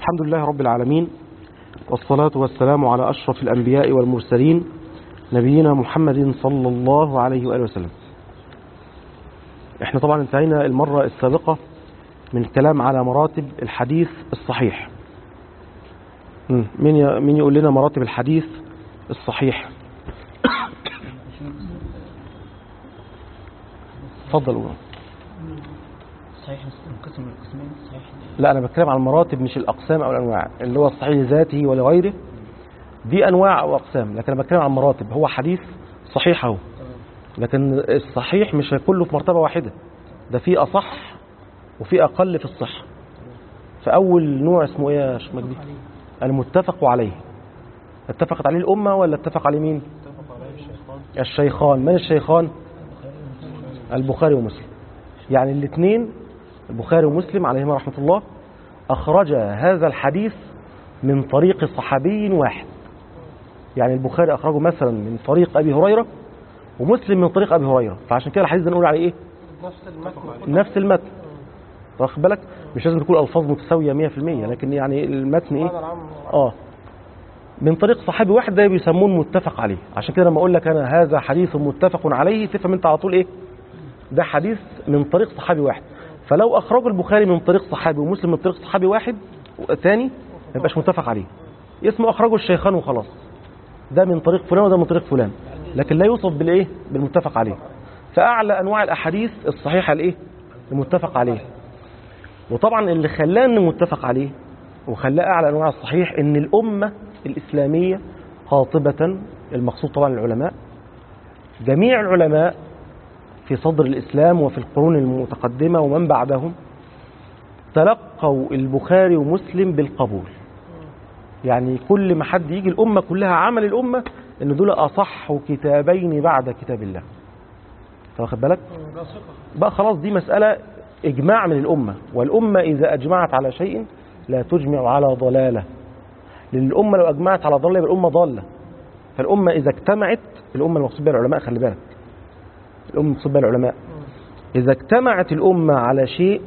الحمد لله رب العالمين والصلاة والسلام على أشرف الأنبياء والمرسلين نبينا محمد صلى الله عليه وآله وسلم احنا طبعا انتهينا المرة السابقة من الكلام على مراتب الحديث الصحيح مم. مين ي- مين يقول لنا مراتب الحديث الصحيح اتفضل قول. صحيح انقسم القسمين صحيح لا انا بتكلم عن المراتب مش الاقسام او الانواع اللي هو الصحيح لذاته ولغيره دي انواع او اقسام لكن انا بتكلم عن مراتب هو حديث صحيح اهو لكن الصحيح مش كله في مرتبه واحده ده في اصح وفي اقل في الصحه فاول نوع اسمه ايه يا شيخ مجدي المتفق عليه اتفقت عليه الامه ولا اتفق عليه مين اتفق عليه الشيخان الشيخان من الشيخان البخاري ومسلم يعني الاثنين البخاري ومسلم عليهما رحمة الله أخرج هذا الحديث من طريق صحابي واحد يعني البخاري أخرجه مثلا من طريق أبي هريرة ومسلم من طريق أبي هريرة فعشان كده الحديث ده نقول عليه إيه نفس المتن نفس المتن واخد بالك مش لازم تكون الألفاظ متساوية 100% لكن يعني المتن إيه اه من طريق صحابي واحد ده بيسموه متفق عليه عشان كده لما اقول لك انا هذا حديث متفق عليه تفهم انت على طول ايه ده حديث من طريق صحابي واحد فلو اخرج البخاري من طريق صحابي ومسلم من طريق صحابي واحد ثاني ما يبقاش متفق عليه اسمه اخرجه الشيخان وخلاص ده من طريق فلان وده من طريق فلان لكن لا يوصف بالايه بالمتفق عليه فاعلى انواع الاحاديث الصحيحه الايه المتفق عليه وطبعا اللي خلاه انه متفق عليه وخلاه اعلى انواع الصحيح ان الامه الاسلاميه قاطبه المقصود طبعا العلماء جميع العلماء في صدر الاسلام وفي القرون المتقدمه ومن بعدهم تلقوا البخاري ومسلم بالقبول يعني كل ما حد يجي الامه كلها عمل الامه ان دول اصح كتابين بعد كتاب الله أنت واخد بالك بقى خلاص دي مسألة إجماع من الأمة والأمة إذا أجمعت على شيء لا تجمع على ضلالة لأن الأمة لو أجمعت على ضلالة يبقى الأمة ضالة فالأمة إذا اجتمعت الأمة المقصود بها العلماء خلي بالك الأمة المقصود بها العلماء إذا اجتمعت الأمة على شيء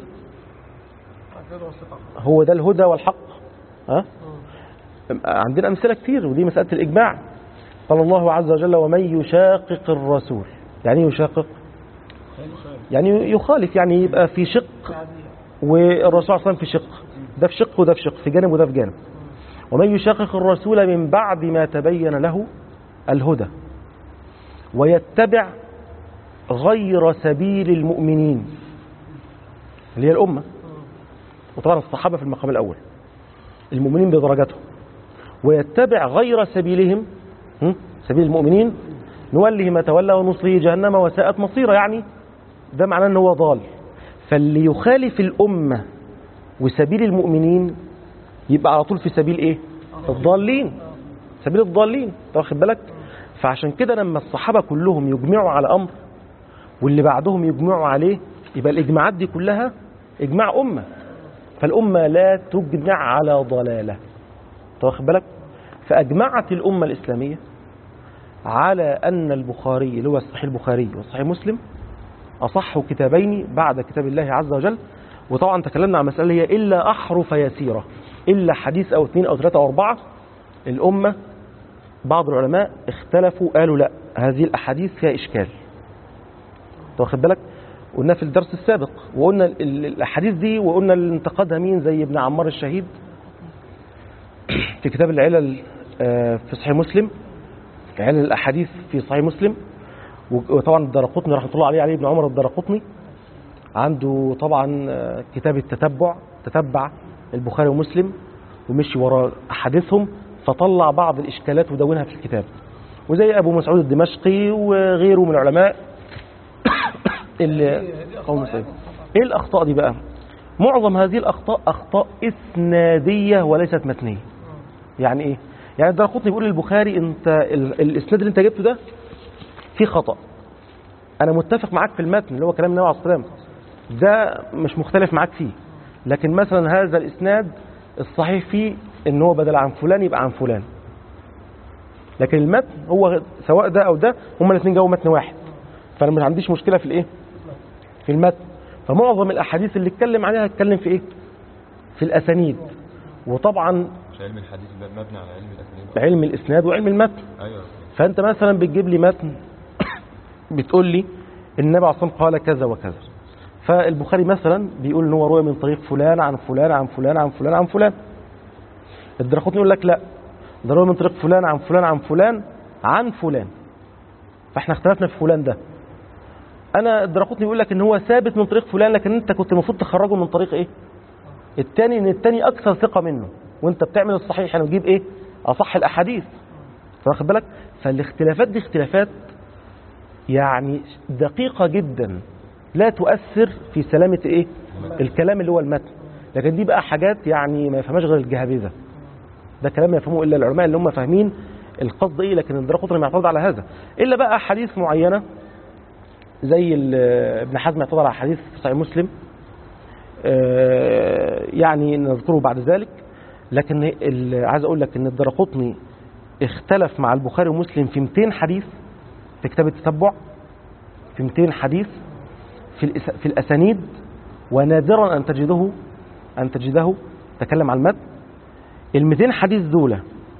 هو ده الهدى والحق ها؟ عندنا أمثلة كتير ودي مسألة الإجماع قال الله عز وجل ومن يشاقق الرسول يعني إيه يشاقق يعني يخالف يعني يبقى في شق والرسول صلى الله عليه وسلم في شق ده في شق وده في شق في جانب وده في جانب ومن يشاقق الرسول من بعد ما تبين له الهدى ويتبع غير سبيل المؤمنين اللي هي الأمة وطبعا الصحابة في المقام الأول المؤمنين بدرجاتهم ويتبع غير سبيلهم هم؟ سبيل المؤمنين نوله ما تولى ونصله جهنم وساءت مصيره يعني ده معناه ان هو ضال فاللي يخالف الأمة وسبيل المؤمنين يبقى على طول في سبيل ايه الضالين سبيل الضالين أنت واخد بالك فعشان كده لما الصحابة كلهم يجمعوا على أمر واللي بعدهم يجمعوا عليه يبقى الإجماعات دي كلها إجماع أمة فالأمة لا تجمع على ضلالة أنت واخد بالك فأجمعت الأمة الإسلامية على أن البخاري اللي هو الصحيح البخاري والصحيح مسلم أصح كتابين بعد كتاب الله عز وجل وطبعا تكلمنا عن مسألة هي إلا أحرف يسيرة إلا حديث أو اثنين أو ثلاثة أو أربعة الأمة بعض العلماء اختلفوا قالوا لا هذه الأحاديث فيها إشكال أنت واخد بالك قلنا في الدرس السابق وقلنا ال- ال- الأحاديث دي وقلنا اللي انتقدها مين زي ابن عمار الشهيد في كتاب العلل آه، في صحيح مسلم علل الأحاديث في صحيح مسلم وطبعا الدرقطني رحمه الله عليه علي بن عمر الدرقطني عنده طبعا آه، كتاب التتبع تتبع البخاري ومسلم ومشي ورا احاديثهم فطلع بعض الاشكالات ودونها في الكتاب وزي ابو مسعود الدمشقي وغيره من العلماء اللي قوم سعيد ايه الاخطاء دي بقى معظم هذه الاخطاء اخطاء اسناديه وليست متنيه يعني ايه يعني الدرقطني بيقول للبخاري انت ال- الاسناد اللي انت جبته ده في خطأ أنا متفق معاك في المتن اللي هو كلام النبي عليه الصلاة والسلام ده مش مختلف معاك فيه لكن مثلا هذا الإسناد الصحيح فيه إن هو بدل عن فلان يبقى عن فلان لكن المتن هو سواء ده أو ده هما الاثنين جابوا متن واحد فأنا مش عنديش مشكلة في الإيه في المتن فمعظم الأحاديث اللي اتكلم عليها اتكلم في إيه في الأسانيد وطبعا مش علم الحديث ده مبني على علم الاسانيد علم الاسناد وعلم المتن ايوه فانت مثلا بتجيب لي متن بتقول لي النبي عليه الصلاه والسلام قال كذا وكذا فالبخاري مثلا بيقول ان هو روى من طريق فلان عن فلان عن فلان عن فلان عن فلان الدرقطني يقول لك لا ده روى من طريق فلان عن فلان عن فلان عن فلان فاحنا اختلفنا في فلان ده انا الدرقطني بيقول لك ان هو ثابت من طريق فلان لكن انت كنت المفروض تخرجه من طريق ايه التاني ان التاني اكثر ثقه منه وانت بتعمل الصحيح انا بجيب ايه اصح الاحاديث واخد بالك فالاختلافات دي اختلافات يعني دقيقة جدا لا تؤثر في سلامة ايه الكلام اللي هو المتن لكن دي بقى حاجات يعني ما يفهمهاش غير الجهابذة ده كلام ما يفهمه الا العلماء اللي هم فاهمين القصد ايه لكن الدرقطني معترض على هذا الا بقى احاديث معينة زي ال- ابن حزم اعترض على حديث في صحيح مسلم آه، يعني نذكره بعد ذلك لكن ال- عايز اقول لك ان الدرقطني اختلف مع البخاري ومسلم في 200 حديث في كتاب التتبع في 200 حديث في الإس- في الاسانيد ونادرا ان تجده ان تجده تكلم عن المتن ال 200 حديث دول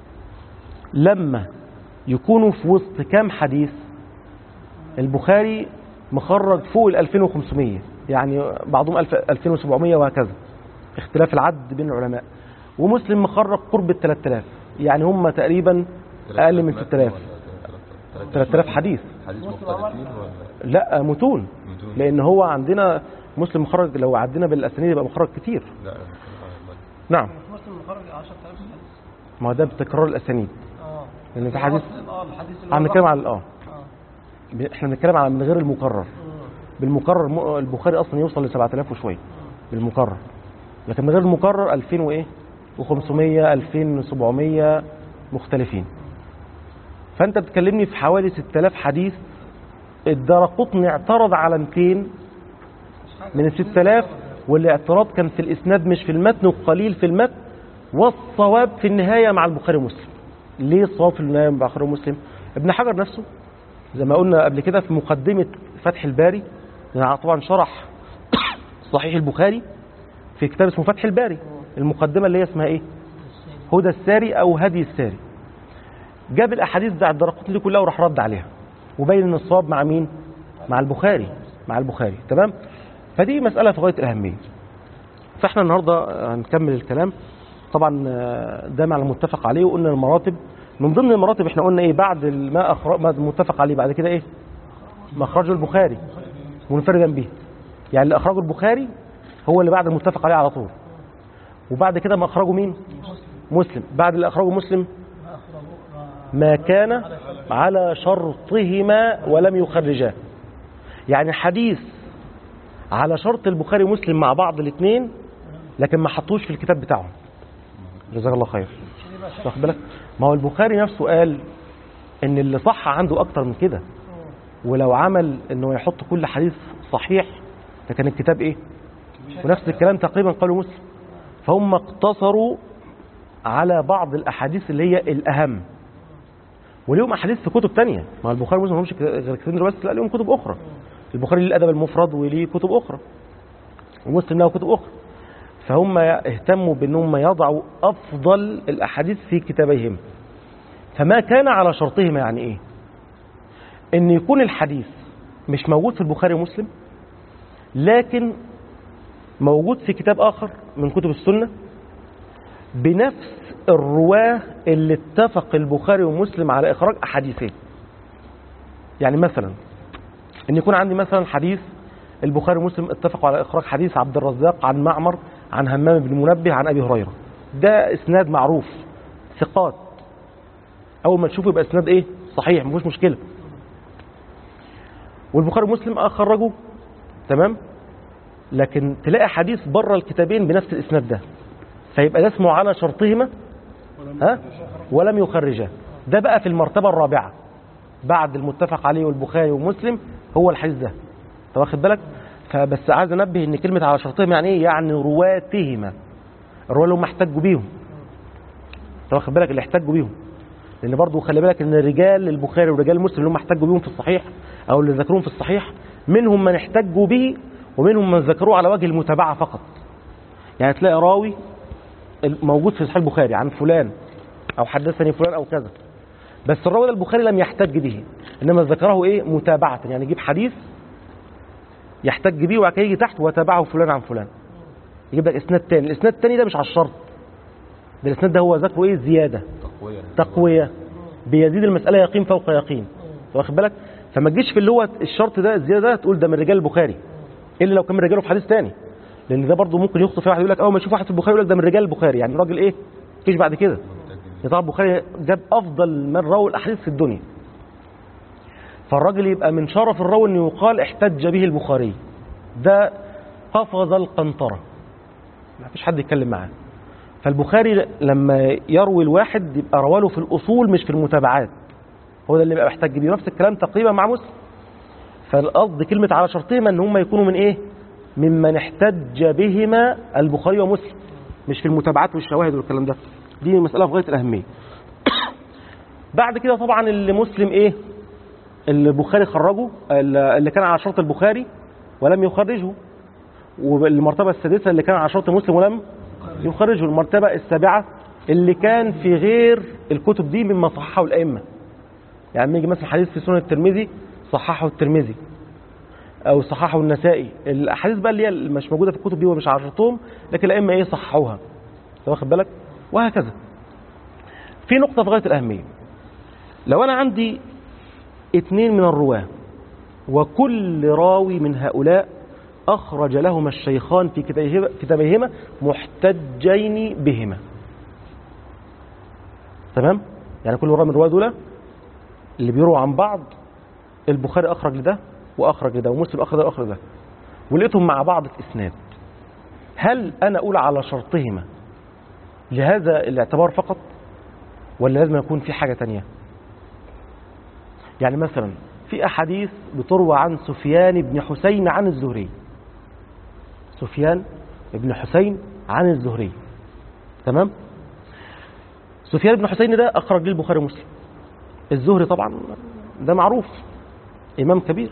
لما يكونوا في وسط كام حديث البخاري مخرج فوق ال 2500 يعني بعضهم 1000 2700 وهكذا اختلاف العد بين العلماء ومسلم مخرج قرب ال 3000 يعني هم تقريبا اقل من 6000 3000 حديث حديث مختلفين ولا لا متون متون؟ لان هو عندنا مسلم مخرج لو عدينا بالاسانيد يبقى مخرج كتير لا أنا بتكلم عن المتن. نعم مسلم مخرج 10000 حديث ما هو ده بتكرار الاسانيد اه لان في حديث اه الحديث اللي عم هو نتكلم الرقم. على اه اه ب- احنا بنتكلم على من غير المكرر مم. بالمكرر م- البخاري اصلا يوصل ل 7000 وشويه بالمكرر لكن من غير المكرر 2000 وايه و500 2700 مختلفين فانت بتكلمني في حوالي 6000 حديث الدرقطني اعترض على 200 من ال 6000 والاعتراض كان في الاسناد مش في المتن وقليل في المتن والصواب في النهايه مع البخاري ومسلم ليه الصواب في النهايه مع البخاري ومسلم ابن حجر نفسه زي ما قلنا قبل كده في مقدمه فتح الباري يعني طبعا شرح صحيح البخاري في كتاب اسمه فتح الباري المقدمه اللي هي اسمها ايه هدى الساري او هدي الساري جاب الاحاديث بتاع الدرقطني دي كلها وراح رد عليها وبين ان الصواب مع مين مع البخاري مع البخاري تمام فدي مساله في غايه الاهميه فاحنا النهارده هنكمل الكلام طبعا آه، ده مع المتفق عليه وقلنا المراتب من ضمن المراتب احنا قلنا ايه بعد ما أخر... ما المتفق عليه بعد كده ايه مخرجه البخاري منفردا به يعني اللي اخرجه البخاري هو اللي بعد المتفق عليه على طول وبعد كده ما اخرجه مين مسلم بعد اللي اخرجه مسلم ما كان على شرطهما ولم يخرجاه يعني حديث على شرط البخاري ومسلم مع بعض الاثنين لكن ما حطوش في الكتاب بتاعهم جزاك الله خير واخد بالك ما هو البخاري نفسه قال ان اللي صح عنده اكتر من كده ولو عمل انه يحط كل حديث صحيح ده كان الكتاب ايه ونفس الكلام تقريبا قالوا مسلم فهم اقتصروا على بعض الاحاديث اللي هي الاهم وليهم احاديث في كتب تانية ما البخاري ومسلم همش غير كتابين دول بس لا ليهم كتب اخرى البخاري ليه الادب المفرد وليه كتب اخرى ومسلم له كتب اخرى فهم اهتموا بانهم يضعوا افضل الاحاديث في كتابيهم فما كان على شرطهما يعني ايه ان يكون الحديث مش موجود في البخاري ومسلم لكن موجود في كتاب اخر من كتب السنه بنفس الرواه اللي اتفق البخاري ومسلم على اخراج احاديثين يعني مثلا ان يكون عندي مثلا حديث البخاري ومسلم اتفقوا على اخراج حديث عبد الرزاق عن معمر عن همام بن منبه عن ابي هريره ده اسناد معروف ثقات اول ما تشوفه يبقى اسناد ايه صحيح مفيش مشكله والبخاري ومسلم اخرجوا تمام لكن تلاقي حديث بره الكتابين بنفس الاسناد ده فيبقى ده اسمه على شرطهما ها ولم يخرجاه ده بقى في المرتبه الرابعه بعد المتفق عليه والبخاري ومسلم هو الحديث ده انت واخد بالك فبس عايز انبه ان كلمه على شرطهم يعني ايه يعني رواتهما الرواه اللي هم احتجوا بيهم انت واخد بالك اللي احتجوا بيهم لان برضه خلي بالك ان رجال البخاري ورجال مسلم اللي هم احتجوا بيهم في الصحيح او اللي ذكروهم في الصحيح منهم من احتجوا به ومنهم من ذكروه على وجه المتابعه فقط يعني تلاقي راوي موجود في صحيح البخاري عن فلان او حدثني فلان او كذا بس الراوي ده البخاري لم يحتج به انما ذكره ايه متابعه يعني يجيب حديث يحتج به وبعد كده يجي تحت وتابعه فلان عن فلان يجيب لك اسناد تاني الاسناد التاني ده مش على الشرط ده الاسناد ده هو ذكره ايه زياده تقوية تقويه بيزيد المساله يقين فوق يقين واخد بالك فما تجيش في اللي هو الشرط ده الزياده ده تقول ده من رجال البخاري الا لو كان من رجاله في حديث تاني لان ده برضه ممكن يخطئ في واحد يقول لك اول ما يشوف واحد في البخاري يقول لك ده من رجال البخاري يعني راجل ايه مفيش بعد كده يا طبعا البخاري جاب افضل من روى الاحاديث في الدنيا فالراجل يبقى من شرف الراوي انه يقال احتج به البخاري ده قفز القنطره ما فيش حد يتكلم معاه فالبخاري لما يروي الواحد يبقى رواله في الاصول مش في المتابعات هو ده اللي بيبقى محتاج بيه نفس الكلام تقريبا مع مسلم فالقصد كلمه على شرطهما ان هم يكونوا من ايه ممن احتج بهما البخاري ومسلم مش في المتابعات والشواهد والكلام ده دي مساله في غايه الاهميه بعد كده طبعا اللي مسلم ايه اللي البخاري خرجه اللي كان على شرط البخاري ولم يخرجه والمرتبه السادسه اللي كان على شرط مسلم ولم يخرجه المرتبه السابعه اللي كان في غير الكتب دي مما صححه الائمه يعني لما يجي مثلا حديث في سنن الترمذي صححه الترمذي او صححه النسائي الاحاديث بقى اللي هي مش موجوده في الكتب دي ومش على شرطهم لكن الائمه ايه صححوها أنت واخد بالك وهكذا في نقطه في غايه الاهميه لو انا عندي اثنين من الرواه وكل راوي من هؤلاء أخرج لهما الشيخان في كتابهما- كتابيهما محتجين بهما تمام يعني كل راوي من الرواه دول اللي بيرووا عن بعض البخاري أخرج لده وأخرج لده ومسلم أخرج ده وأخرج ده ولقيتهم مع بعض في إسناد هل أنا أقول على شرطهما لهذا الاعتبار فقط ولا لازم يكون في حاجة تانية يعني مثلا في أحاديث بتروى عن سفيان بن حسين عن الزهري سفيان بن حسين عن الزهري تمام سفيان بن حسين ده أخرج لي البخاري ومسلم الزهري طبعا ده معروف إمام كبير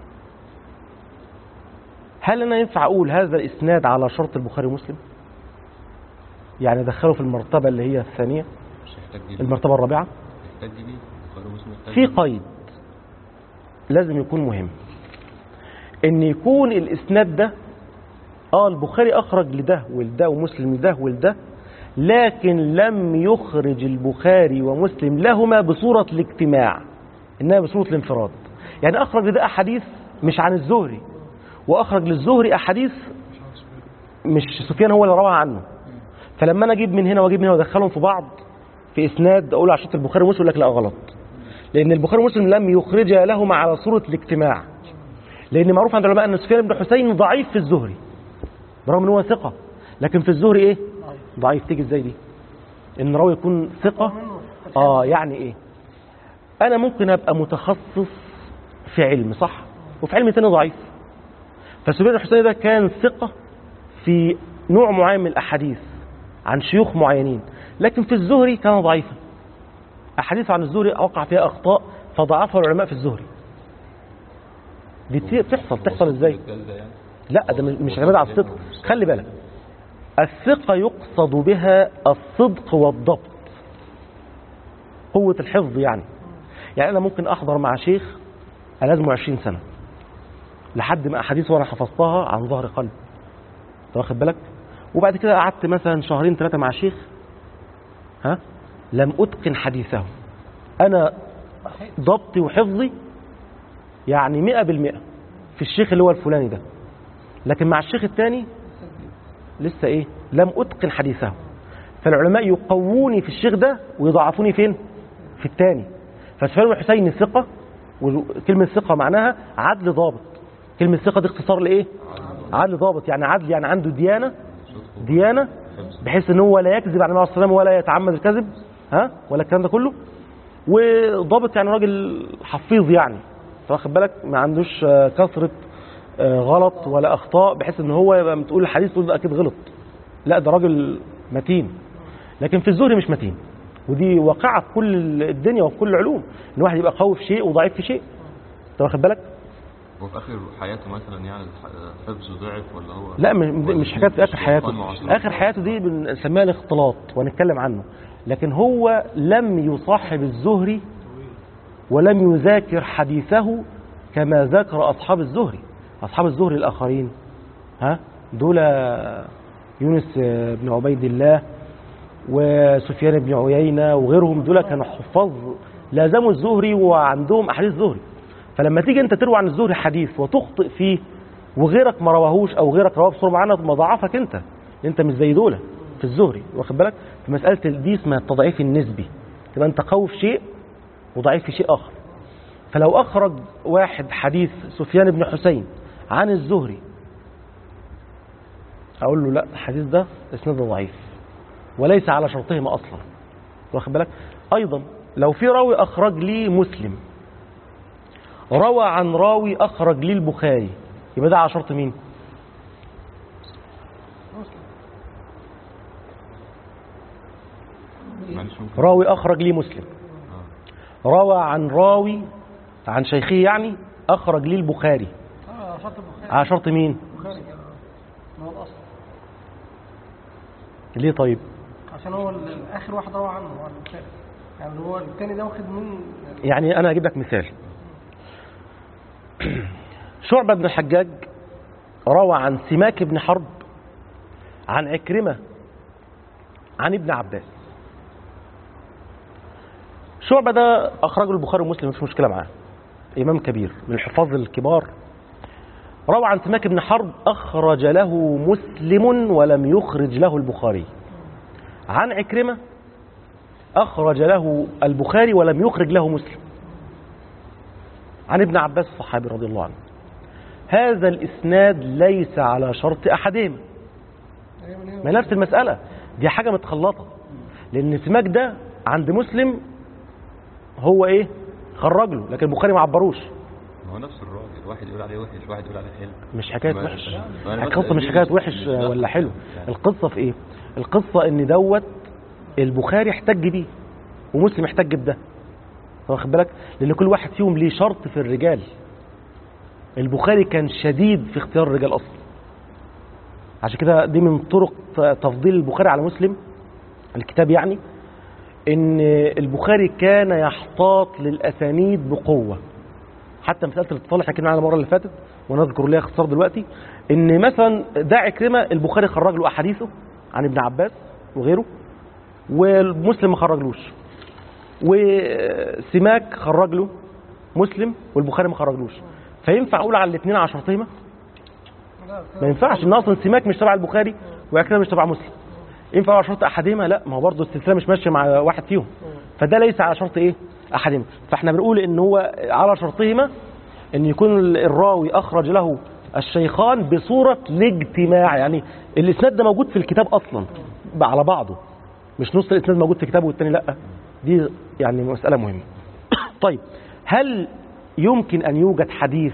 هل أنا ينفع أقول هذا الإسناد على شرط البخاري ومسلم يعني دخله في المرتبة اللي هي الثانية مش هيحتاج بيه المرتبة الرابعة يحتاج بيه البخاري ومسلم يحتاج في بيه. قيد لازم يكون مهم ان يكون الاسناد ده اه البخاري اخرج لده ولده ومسلم لده ولده لكن لم يخرج البخاري ومسلم لهما بصورة الاجتماع انها بصورة الانفراد يعني اخرج لده احاديث مش عن الزهري واخرج للزهري احاديث مش سفيان هو اللي رواها عنه فلما انا اجيب من هنا واجيب من هنا وادخلهم في بعض في اسناد اقول عشان البخاري ومسلم يقول لك لا غلط لان البخاري ومسلم لم يخرجا لهما على صوره الاجتماع لان معروف عند العلماء ان سفيان بن حسين ضعيف في الزهري برغم ان هو ثقه لكن في الزهري ايه ضعيف تيجي ازاي دي ان راوي يكون ثقه اه يعني ايه انا ممكن ابقى متخصص في علم صح وفي علم تاني ضعيف فسفيان بن حسين ده كان ثقه في نوع معين من الاحاديث عن شيوخ معينين لكن في الزهري كان ضعيفا احاديث عن الزهري وقع فيها اخطاء فضعفها العلماء في الزهري دي كتير بتحصل تحصل ازاي الجلدة يعني لا ده مش اعتماد على الصدق خلي بالك الثقة يقصد بها الصدق والضبط قوة الحفظ يعني يعني أنا ممكن أحضر مع شيخ ألازمه 20 سنة لحد ما أحاديث وأنا حفظتها عن ظهر قلب أنت واخد بالك وبعد كده قعدت مثلا شهرين ثلاثة مع شيخ ها لم أتقن حديثه أنا ضبطي وحفظي يعني مئة بالمئة في الشيخ اللي هو الفلاني ده لكن مع الشيخ الثاني لسه ايه لم اتقن حديثه فالعلماء يقووني في الشيخ ده ويضعفوني فين في الثاني فسفيان بن حسين ثقه وكلمه ثقه معناها عدل ضابط كلمه ثقه دي اختصار لايه عدل ضابط يعني عدل يعني عنده ديانه صدق ديانه وحفظ. بحيث ان هو لا يكذب على النبي عليه الصلاه والسلام ولا يتعمد الكذب ها ولا الكلام ده كله وضابط يعني راجل حفيظ يعني أنت واخد بالك ما عندوش آه، كثره آه، غلط ولا اخطاء بحيث ان هو يبقى تقول الحديث تقول ده اكيد غلط لا ده راجل متين لكن في الزهري مش متين ودي واقعه في كل الدنيا وفي كل العلوم ان واحد يبقى قوي في شيء وضعيف في شيء انت واخد بالك هو في اخر حياته مثلا يعني الح- حفظه ضعف ولا هو لا م- ولا مش حكايه في اخر الشيطان حياته معصره؟ اخر حياته دي بنسميها الاختلاط وهنتكلم عنه لكن هو لم يصاحب الزهري ولم يذاكر حديثه كما ذاكر اصحاب الزهري اصحاب الزهري الاخرين ها دول يونس بن عبيد الله وسفيان بن عيينه وغيرهم دول كانوا حفاظ لازموا الزهري وعندهم احاديث زهري فلما تيجي انت تروي عن الزهري حديث وتخطئ فيه وغيرك ما رواهوش او غيرك رواه بصوره معينه ما ضعفك انت انت مش زي دول في الزهري واخد بالك في مساله دي اسمها التضعيف النسبي تبقى انت قوي في شيء وضعيف في شيء اخر فلو اخرج واحد حديث سفيان بن حسين عن الزهري اقول له لا الحديث ده اسناده ضعيف وليس على شرطهما اصلا واخد بالك ايضا لو في راوي اخرج لي مسلم روى عن راوي اخرج لي البخاري يبقى ده على شرط مين معلش ممكن راوي اخرج لي مسلم آه. روى عن راوي عن شيخه يعني اخرج لي البخاري اه شرط البخاري على شرط مين البخاري كده ما هو الاصل ليه طيب عشان هو ال- اخر واحد روى عنه هو البخاري يعني هو الثاني ده واخد من يعني انا هجيب لك مثال شعبة بن الحجاج روى عن سماك بن حرب عن عكرمة عن ابن عباس شعبة ده أخرجه البخاري ومسلم مفيش مشكلة معاه إمام كبير من الحفاظ الكبار روى عن سماك بن حرب أخرج له مسلم ولم يخرج له البخاري عن عكرمة أخرج له البخاري ولم يخرج له مسلم عن ابن عباس الصحابي رضي الله عنه هذا الإسناد ليس على شرط أحدهما ما نفس المسألة دي حاجة متخلطة لأن سماك ده عند مسلم هو إيه خرج له لكن البخاري ما عبروش ما هو نفس الراجل واحد يقول عليه وحش واحد يقول عليه حلو مش حكاية ما- وحش ما أنا القصة بسأل مش ليه حكاية مش- وحش مش ده. ولا حلو يعني. القصة في إيه القصة إن دوت البخاري احتج بيه ومسلم احتج بده واخد بالك لأن كل واحد فيهم ليه شرط في الرجال البخاري كان شديد في اختيار الرجال أصلا عشان كده دي من طرق تفضيل البخاري على مسلم الكتاب يعني ان البخاري كان يحتاط للاسانيد بقوه حتى مساله الاتصال اللي حكينا عنها المره اللي فاتت ونذكر ليها اختصار دلوقتي ان مثلا ده عكرمه البخاري خرج له احاديثه عن ابن عباس وغيره والمسلم ما خرجلوش وسماك خرج له مسلم والبخاري ما خرجلوش فينفع اقول على الاثنين على شرطهما ما ينفعش ان اصلا سماك مش تبع البخاري وعكرمه مش تبع مسلم ينفع على شرط احدهما لا ما هو برضه السلسله مش ماشيه مع واحد فيهم فده ليس على شرط ايه احدهما فاحنا بنقول ان هو على شرطهما ان يكون الراوي اخرج له الشيخان بصوره الاجتماع يعني الاسناد ده موجود في الكتاب اصلا على بعضه مش نص الاسناد موجود في كتابه والتاني لا دي يعني مساله مهمه طيب هل يمكن ان يوجد حديث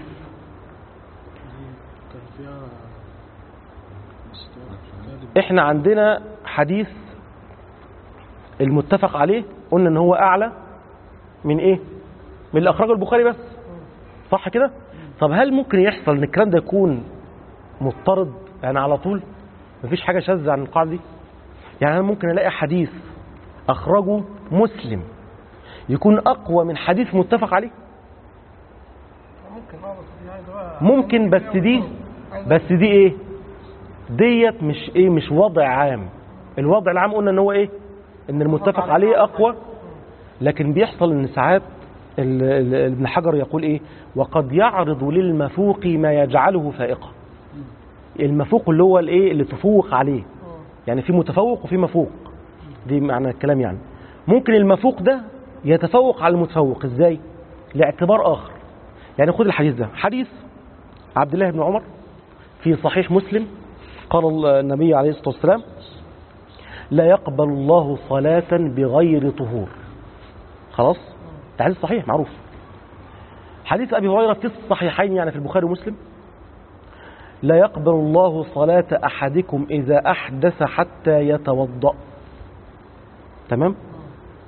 كان فيها احنا عندنا حديث المتفق عليه قلنا ان هو اعلى من ايه من اللي اخرجه البخاري بس صح كده طب هل ممكن يحصل ان الكلام ده يكون مضطرد يعني على طول مفيش حاجه شاذه عن القاعده دي يعني انا ممكن الاقي حديث اخرجه مسلم يكون اقوى من حديث متفق عليه ممكن اه بس دي عايزه بقى ممكن بس دي بس دي ايه ديت مش ايه مش وضع عام الوضع العام قلنا ان هو ايه ان المتفق عليه اقوى لكن بيحصل ان ساعات ال- ال- ابن حجر يقول ايه وقد يعرض للمفوق ما يجعله فائقا المفوق اللي هو الايه اللي تفوق عليه يعني في متفوق وفي مفوق دي معنى الكلام يعني ممكن المفوق ده يتفوق على المتفوق ازاي لاعتبار اخر يعني خد الحديث ده حديث عبد الله بن عمر في صحيح مسلم قال النبي عليه الصلاة والسلام لا يقبل الله صلاة بغير طهور خلاص ده حديث صحيح معروف حديث أبي هريرة في الصحيحين يعني في البخاري ومسلم لا يقبل الله صلاة أحدكم إذا أحدث حتى يتوضأ تمام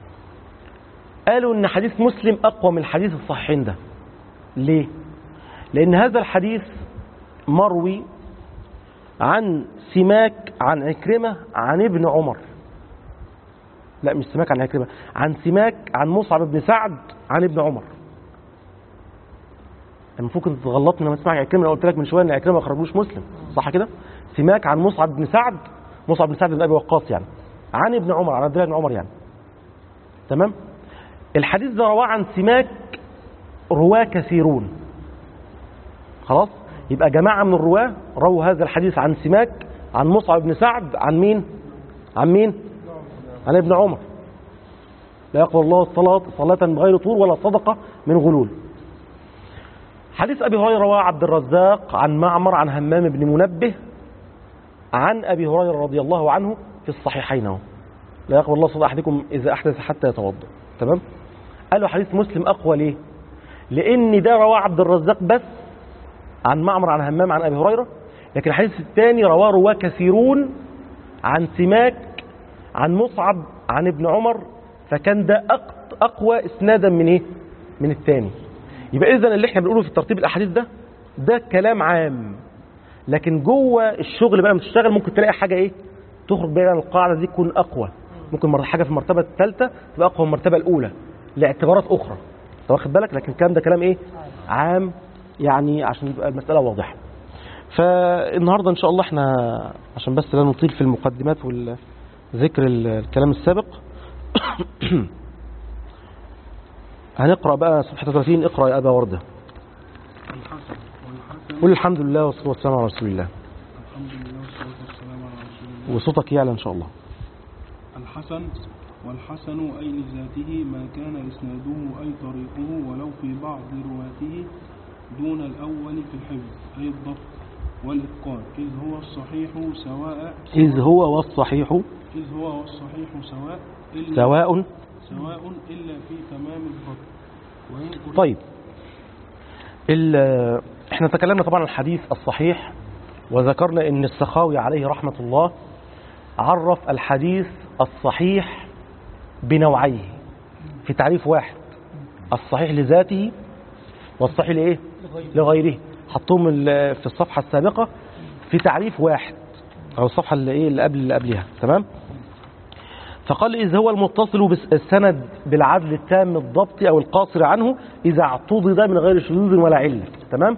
قالوا إن حديث مسلم أقوى من الحديث الصحيحين ده ليه لأن هذا الحديث مروي عن سماك عن عكرمة عن ابن عمر لا مش سماك عن عكرمة عن سماك عن مصعب بن سعد عن ابن عمر المفروض كنت تغلطني لما تسمع عكرمة لو قلت لك من شويه ان عكرمة ما خرجوش مسلم صح كده سماك عن مصعب بن سعد مصعب بن سعد بن ابي وقاص يعني عن ابن عمر عن عبد الله بن عمر يعني تمام الحديث ده رواه عن سماك رواه كثيرون خلاص يبقى جماعة من الرواة رووا هذا الحديث عن سماك عن مصعب بن سعد عن مين عن مين عن ابن عمر لا يقبل الله الصلاة صلاة بغير طور ولا صدقة من غلول حديث أبي هريرة رواه عبد الرزاق عن معمر عن همام بن منبه عن أبي هريرة رضي الله عنه في الصحيحين اهو لا يقبل الله صلاة أحدكم إذا أحدث حتى يتوضأ تمام قالوا حديث مسلم أقوى ليه لأن ده رواه عبد الرزاق بس عن معمر عن همام عن أبي هريرة لكن الحديث الثاني رواه رواه كثيرون عن سماك عن مصعب عن ابن عمر فكان ده أق- أقوى إسنادا من إيه من الثاني يبقى إذا اللي احنا بنقوله في ترتيب الأحاديث ده ده كلام عام لكن جوه الشغل بقى لما تشتغل ممكن تلاقي حاجة إيه تخرج بقى عن القاعدة دي تكون أقوى ممكن مر- حاجة في المرتبة الثالثة تبقى أقوى من المرتبة الأولى لاعتبارات أخرى أنت واخد بالك لكن الكلام ده كلام إيه عام يعني عشان يبقى المسألة واضحة فالنهاردة إن شاء الله احنا عشان بس لا نطيل في المقدمات وذكر الكلام السابق هنقرأ بقى صفحة 30 اقرأ يا أبا وردة الحسن والحسن قول الحمد لله والصلاة والسلام على رسول الله الحمد لله والصلاة والسلام على رسول الله وصوتك يعلى إن شاء الله الحسن والحسن أي لذاته ما كان إسناده أي طريقه ولو في بعض رواته دون الأول في الحفظ أي الضبط والإتقان إذ هو الصحيح سواء إذ هو والصحيح إذ هو والصحيح سواء إلا سواء سواء إلا في تمام الضبط وإن أريد- طيب ال- احنا تكلمنا طبعا عن الحديث الصحيح وذكرنا ان السخاوي عليه رحمة الله عرف الحديث الصحيح بنوعيه في تعريف واحد الصحيح لذاته والصحيح لايه لغيره حطهم ال- في الصفحة السابقة في تعريف واحد او الصفحة اللي ايه اللي قبل اللي قبلها تمام فقال إذ هو المتصل بالسند بالعدل التام الضبط أو القاصر عنه إذا اعتضد من غير شذوذ ولا علة تمام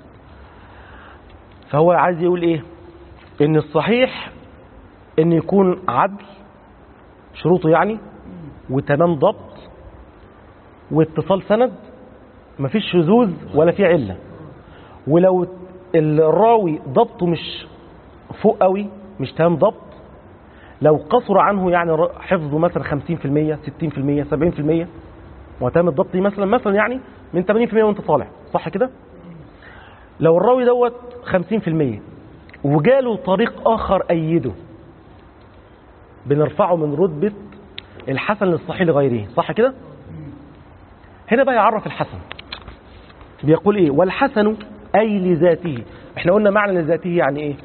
فهو عايز يقول إيه إن الصحيح إن يكون عدل شروطه يعني وتمام ضبط واتصال سند مفيش شذوذ ولا في علة ولو الراوي ضبطه مش فوق قوي مش تمام ضبط لو قصر عنه يعني ر- حفظه مثلا 50% 60% 70% وتم الضبط مثلا مثلا يعني من 80% وانت طالع صح كده لو الراوي دوت 50% وجاله طريق اخر ايده بنرفعه من رتبه الحسن للصحيح لغيره صح كده هنا بقى يعرف الحسن بيقول ايه والحسن اي لذاته احنا قلنا معنى لذاته يعني ايه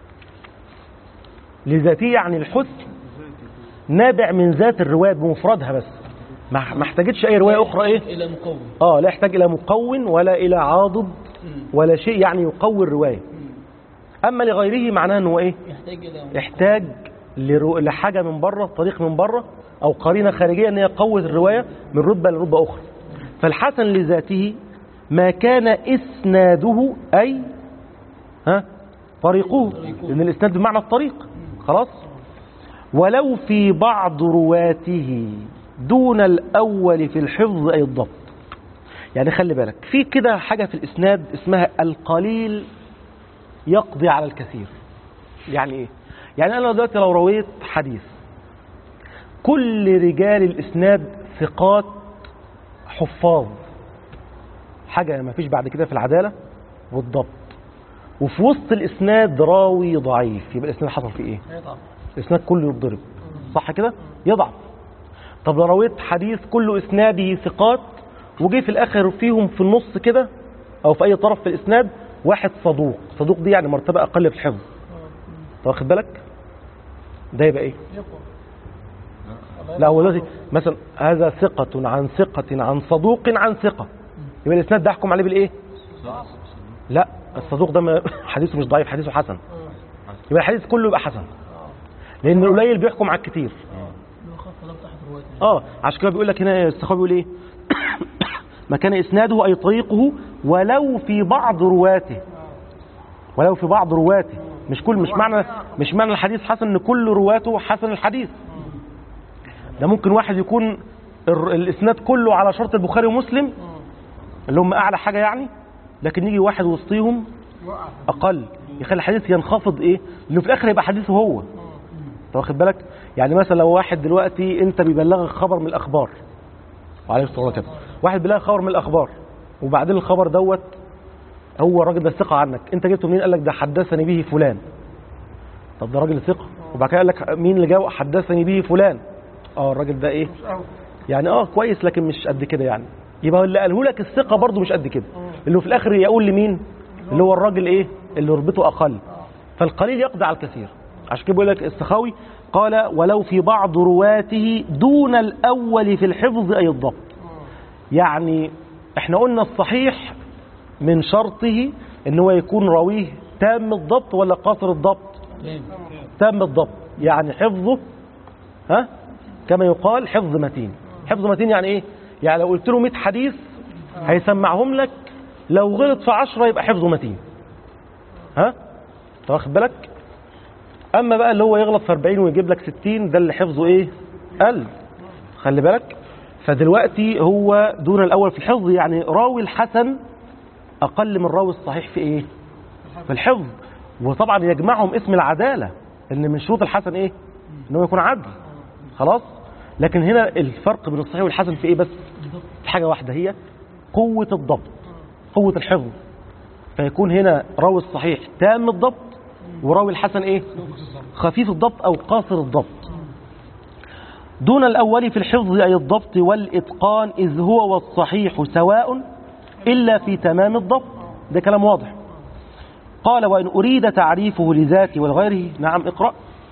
لذاته يعني الحسن نابع من ذات الرواية بمفردها بس ما ما احتاجتش اي رواية اخرى ايه الى مقوم اه لا يحتاج الى مقون ولا الى عاضد ولا شيء يعني يقوي الرواية اما لغيره معناه انه ايه يحتاج الى يحتاج لرو... لحاجة من بره طريق من بره او قرينة خارجية ان هي قوة الرواية من رتبة لرتبة اخرى فالحسن لذاته ما كان اسناده اي ها طريقه لان الاسناد بمعنى الطريق خلاص ولو في بعض رواته دون الاول في الحفظ اي الضبط يعني خلي بالك في كده حاجة في الاسناد اسمها القليل يقضي على الكثير يعني ايه يعني انا دلوقتي لو رويت حديث كل رجال الاسناد ثقات حفاظ حاجة ما فيش بعد كده في العدالة والضبط وفي وسط الاسناد راوي ضعيف يبقى الاسناد حصل فيه ايه يضعف الاسناد كله يتضرب صح كده يضعف طب لو رويت حديث كله اسناده ثقات وجي في الاخر فيهم في النص كده او في اي طرف في الاسناد واحد صدوق صدوق دي يعني مرتبه اقل في الحفظ طب واخد بالك ده يبقى ايه لا هو دلوقتي مثلا هذا ثقة عن ثقة عن صدوق عن ثقة يبقى الاسناد ده احكم عليه بالايه لا الصدوق ده ما- حديثه مش ضعيف حديثه حسن يبقى الحديث كله يبقى حسن لان القليل بيحكم على الكتير اه عشان كده بيقول لك هنا السخاوي بيقول ايه ما كان اسناده اي طريقه ولو في بعض رواته ولو في بعض رواته مش كل مش معنى مش معنى الحديث حسن ان كل رواته حسن الحديث ده ممكن واحد يكون الر- الاسناد كله على شرط البخاري ومسلم اللي هم اعلى حاجه يعني لكن يجي واحد وسطيهم اقل يخلي الحديث ينخفض ايه لانه في الاخر يبقى حديثه هو انت واخد بالك يعني مثلا لو واحد دلوقتي انت بيبلغك خبر من الاخبار وعليه الصلاه والسلام واحد بيبلغك خبر من الاخبار وبعدين الخبر دوت هو الراجل ده ثقه عنك انت جبته منين قال لك ده حدثني به فلان طب ده راجل ثقه وبعد كده قال لك مين اللي جاوب حدثني به فلان اه الراجل ده ايه مش قوي يعني اه كويس لكن مش قد كده يعني يبقى اللي قاله لك الثقه برضه مش قد كده اللي هو في الاخر يقول لمين اللي هو الراجل ايه اللي رتبته اقل فالقليل يقضي على الكثير عشان كده بيقول لك السخاوي قال ولو في بعض رواته دون الاول في الحفظ اي الضبط يعني احنا قلنا الصحيح من شرطه ان هو يكون راويه تام الضبط ولا قاصر الضبط تام الضبط يعني حفظه ها كما يقال حفظ متين حفظ متين يعني ايه يعني لو قلت له 100 حديث هيسمعهم لك لو غلط في 10 يبقى حفظه متين ها انت واخد بالك اما بقى اللي هو يغلط في 40 ويجيب لك 60 ده اللي حفظه ايه قل خلي بالك فدلوقتي هو دون الاول في الحفظ يعني راوي الحسن اقل من راوي الصحيح في ايه في الحفظ وطبعا يجمعهم اسم العداله ان من شروط الحسن ايه ان هو يكون عدل خلاص لكن هنا الفرق بين الصحيح والحسن في ايه بس في حاجه واحده هي قوه الضبط قوه الحفظ فيكون هنا راوي الصحيح تام الضبط وراوي الحسن ايه خفيف الضبط او قاصر الضبط دون الاول في الحفظ اي الضبط والاتقان اذ هو والصحيح سواء الا في تمام الضبط ده كلام واضح قال وان اريد تعريفه لذاته ولغيره نعم اقرا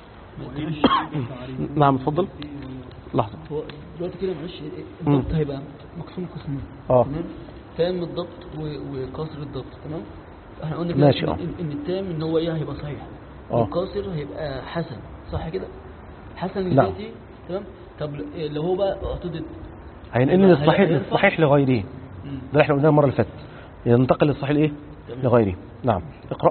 نعم اتفضل لحظه هو دلوقتي كده معلش مم. الضبط هيبقى مقسوم قسمين اه تمام تام الضبط و- وقاصر الضبط تمام احنا قلنا كده ماشي، إن, اه. إن, ان التام ان هو ايه هيبقى صحيح اه. والقاصر هيبقى حسن صح كده حسن نعم. لذاته تمام طب ل- لو هو بقى اعتضد هينقل يبقى الصحيح هينفع؟ للصحيح لغيره مم. ده اللي احنا قلناه المره اللي فاتت ينتقل للصحيح الايه تمام. لغيره نعم اقرا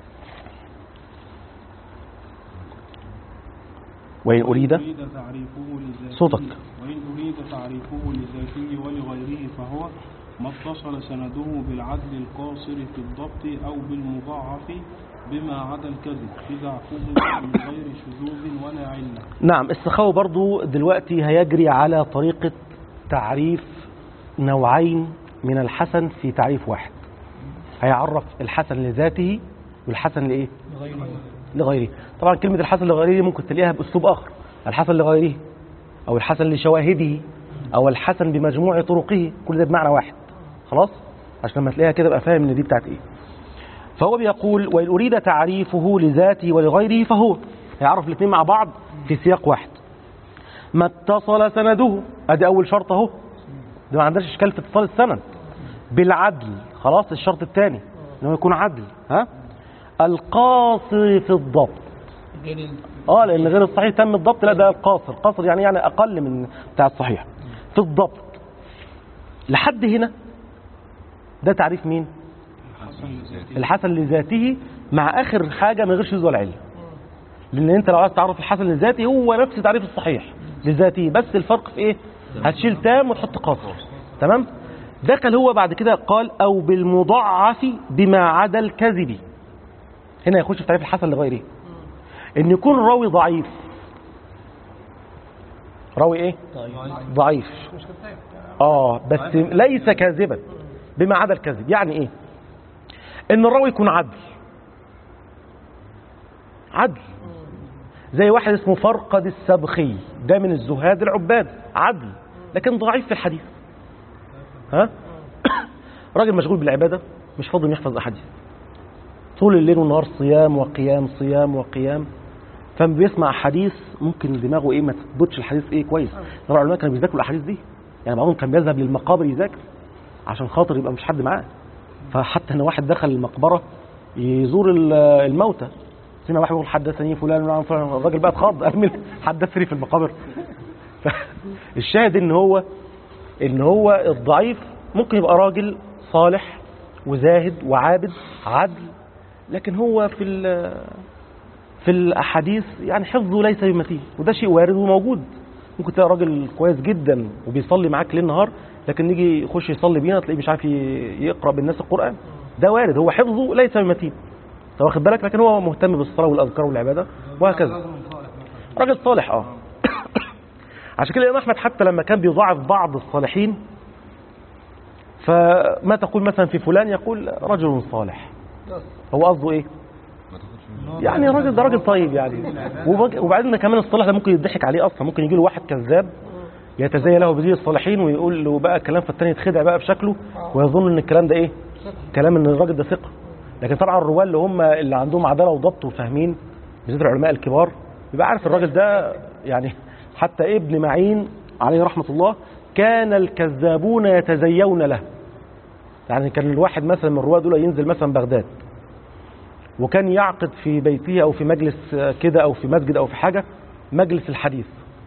وان اريد تعريفه لذاته صوتك. وإن أريد تعريفه لذاته ولغيره فهو ما اتصل سنده بالعدل القاصر في الضبط أو بالمضاعف بما عدا الكذب إذا اعتبر من غير شذوذ ولا علة نعم السخاوي برضو دلوقتي هيجري على طريقة تعريف نوعين من الحسن في تعريف واحد هيعرف الحسن لذاته والحسن لإيه غيره لغيره طبعا كلمة الحسن لغيره دي ممكن تلاقيها بأسلوب آخر الحسن لغيره أو الحسن لشواهده أو الحسن بمجموع طرقه كل ده بمعنى واحد خلاص عشان لما تلاقيها كده بقى فاهم ان دي بتاعت ايه فهو بيقول وإن أريد تعريفه لذاته ولغيره فهو هيعرف الاثنين مع بعض في سياق واحد ما اتصل سنده ادي اول شرط اهو ده ما عندناش اشكال في اتصال السند بالعدل خلاص الشرط الثاني ان هو يكون عدل ها القاصر في الضبط غير ال- اه لان غير الصحيح تم الضبط لا ده القاصر قاصر يعني يعني اقل من بتاع الصحيح في الضبط لحد هنا ده تعريف مين حسن لذاته الحسن لذاته مع اخر حاجه من غير شذوذ ولا عله لان انت لو عايز تعرف الحسن لذاته هو نفس تعريف الصحيح لذاته بس الفرق في ايه هتشيل تام وتحط قاصر تمام دخل هو بعد كده قال او بالمضاعف بما عدا الكذب هنا يخش في تعريف الحسن لغيره ان يكون راوي ضعيف راوي ايه ضعيف مش كتاب اه بس ليس كاذبا بما عدا الكذب يعني ايه ان الراوي يكون عدل عدل زي واحد اسمه فرقد السبخي ده من الزهاد العباد عدل لكن ضعيف في الحديث ها راجل مشغول بالعباده مش فاضي إنه يحفظ احاديث طول الليل والنهار صيام وقيام صيام وقيام فما بيسمع حديث ممكن دماغه ايه ما تثبتش الحديث ايه كويس طبعا العلماء كانوا بيذاكروا الاحاديث دي يعني بعضهم كان بيذهب للمقابر يذاكر عشان خاطر يبقى مش حد معاه فحتى ان واحد دخل المقبره يزور ال- الموتى سمع واحد يقول حدثني فلان وعن فلان الراجل بقى اتخض قال مين حدثني في المقابر الشاهد ان هو ان هو الضعيف ممكن يبقى راجل صالح وزاهد وعابد عدل لكن هو في ال- في الاحاديث يعني حفظه ليس بمتين وده شيء وارد وموجود ممكن تلاقي راجل كويس جدا وبيصلي معاك ليل نهار لكن يجي يخش يصلي بينا تلاقيه مش عارف ي- يقرا بالناس القران ده وارد هو حفظه ليس بمتين انت واخد بالك لكن هو مهتم بالصلاه والاذكار والعباده وهكذا راجل صالح اه عشان كده الامام احمد حتى لما كان بيضاعف بعض الصالحين فما تقول مثلا في فلان يقول رجل صالح هو قصده ايه ما تاخدش منه يعني راجل ده راجل طيب يعني وبج- وبعدين كمان الصلاح ده ممكن يضحك عليه اصلا ممكن يجي له واحد كذاب يتزين له بدين الصالحين ويقول له بقى كلام فالتاني يتخدع بقى بشكله ويظن ان الكلام ده ايه كلام ان الراجل ده ثقه لكن طبعا الرواه اللي هم اللي عندهم عداله وضبط وفاهمين بالذات العلماء الكبار يبقى عارف الراجل ده يعني حتى ابن معين عليه رحمه الله كان الكذابون يتزيون له يعني كان الواحد مثلا من الرواه دول ينزل مثلا بغداد وكان يعقد في بيته او في مجلس كده او في مسجد او في حاجه مجلس الحديث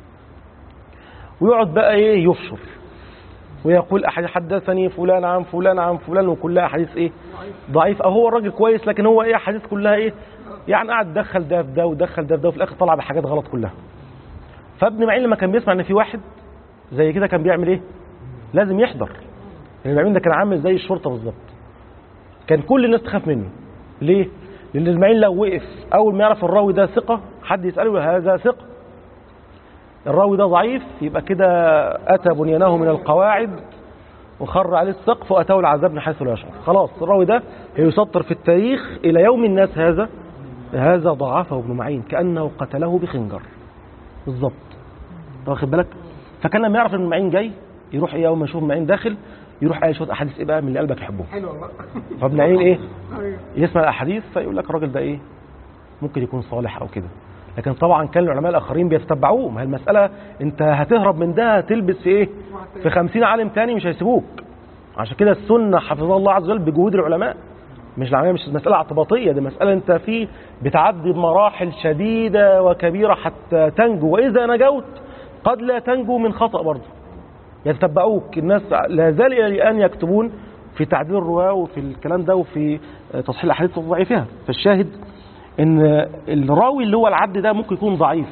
ويقعد بقى ايه يفشر ويقول احد حدثني فلان عن فلان عن فلان وكلها احاديث ايه ضعيف او هو الراجل كويس لكن هو ايه احاديث كلها ايه يعني قاعد دخل ده في ده ودخل ده في ده وفي الاخر طلع بحاجات غلط كلها فابن معين لما كان بيسمع ان في واحد زي كده كان بيعمل ايه لازم يحضر يعني ابن معين ده كان عامل زي الشرطه بالظبط كان كل الناس تخاف منه ليه لان اسماعيل لو وقف اول ما يعرف الراوي ده ثقه حد يساله يقول هذا ثقه الراوي ده ضعيف يبقى كده اتى بنيانه من القواعد وخر عليه السقف واتاه العذاب من حيث لا يشعر خلاص الراوي ده يسطر في التاريخ الى يوم الناس هذا هذا ضعفه ابن معين كانه قتله بخنجر بالظبط أنت واخد بالك فكان لما يعرف ان ابن معين جاي يروح ايه اول ما يشوف ابن معين داخل يروح قايل شويه احاديث ايه بقى من اللي قلبك يحبهم حلو والله فابن معين ايه أيوة. يسمع الاحاديث فيقول لك الراجل ده ايه ممكن يكون صالح او كده لكن طبعا كان العلماء الاخرين بيتتبعوه ما هي المساله انت هتهرب من ده هتلبس في ايه في خمسين عالم تاني مش هيسيبوك عشان كده السنه حفظها الله عز وجل بجهود العلماء مش العمليه مش مساله اعتباطيه دي مساله انت في بتعدي بمراحل شديده وكبيره حتى تنجو واذا نجوت قد لا تنجو من خطا برضه يتتبعوك الناس لا زال الى الان يكتبون في تعديل الرواه وفي الكلام ده وفي تصحيح الاحاديث وضعيفها فالشاهد ان الراوي اللي هو العبد ده ممكن يكون ضعيف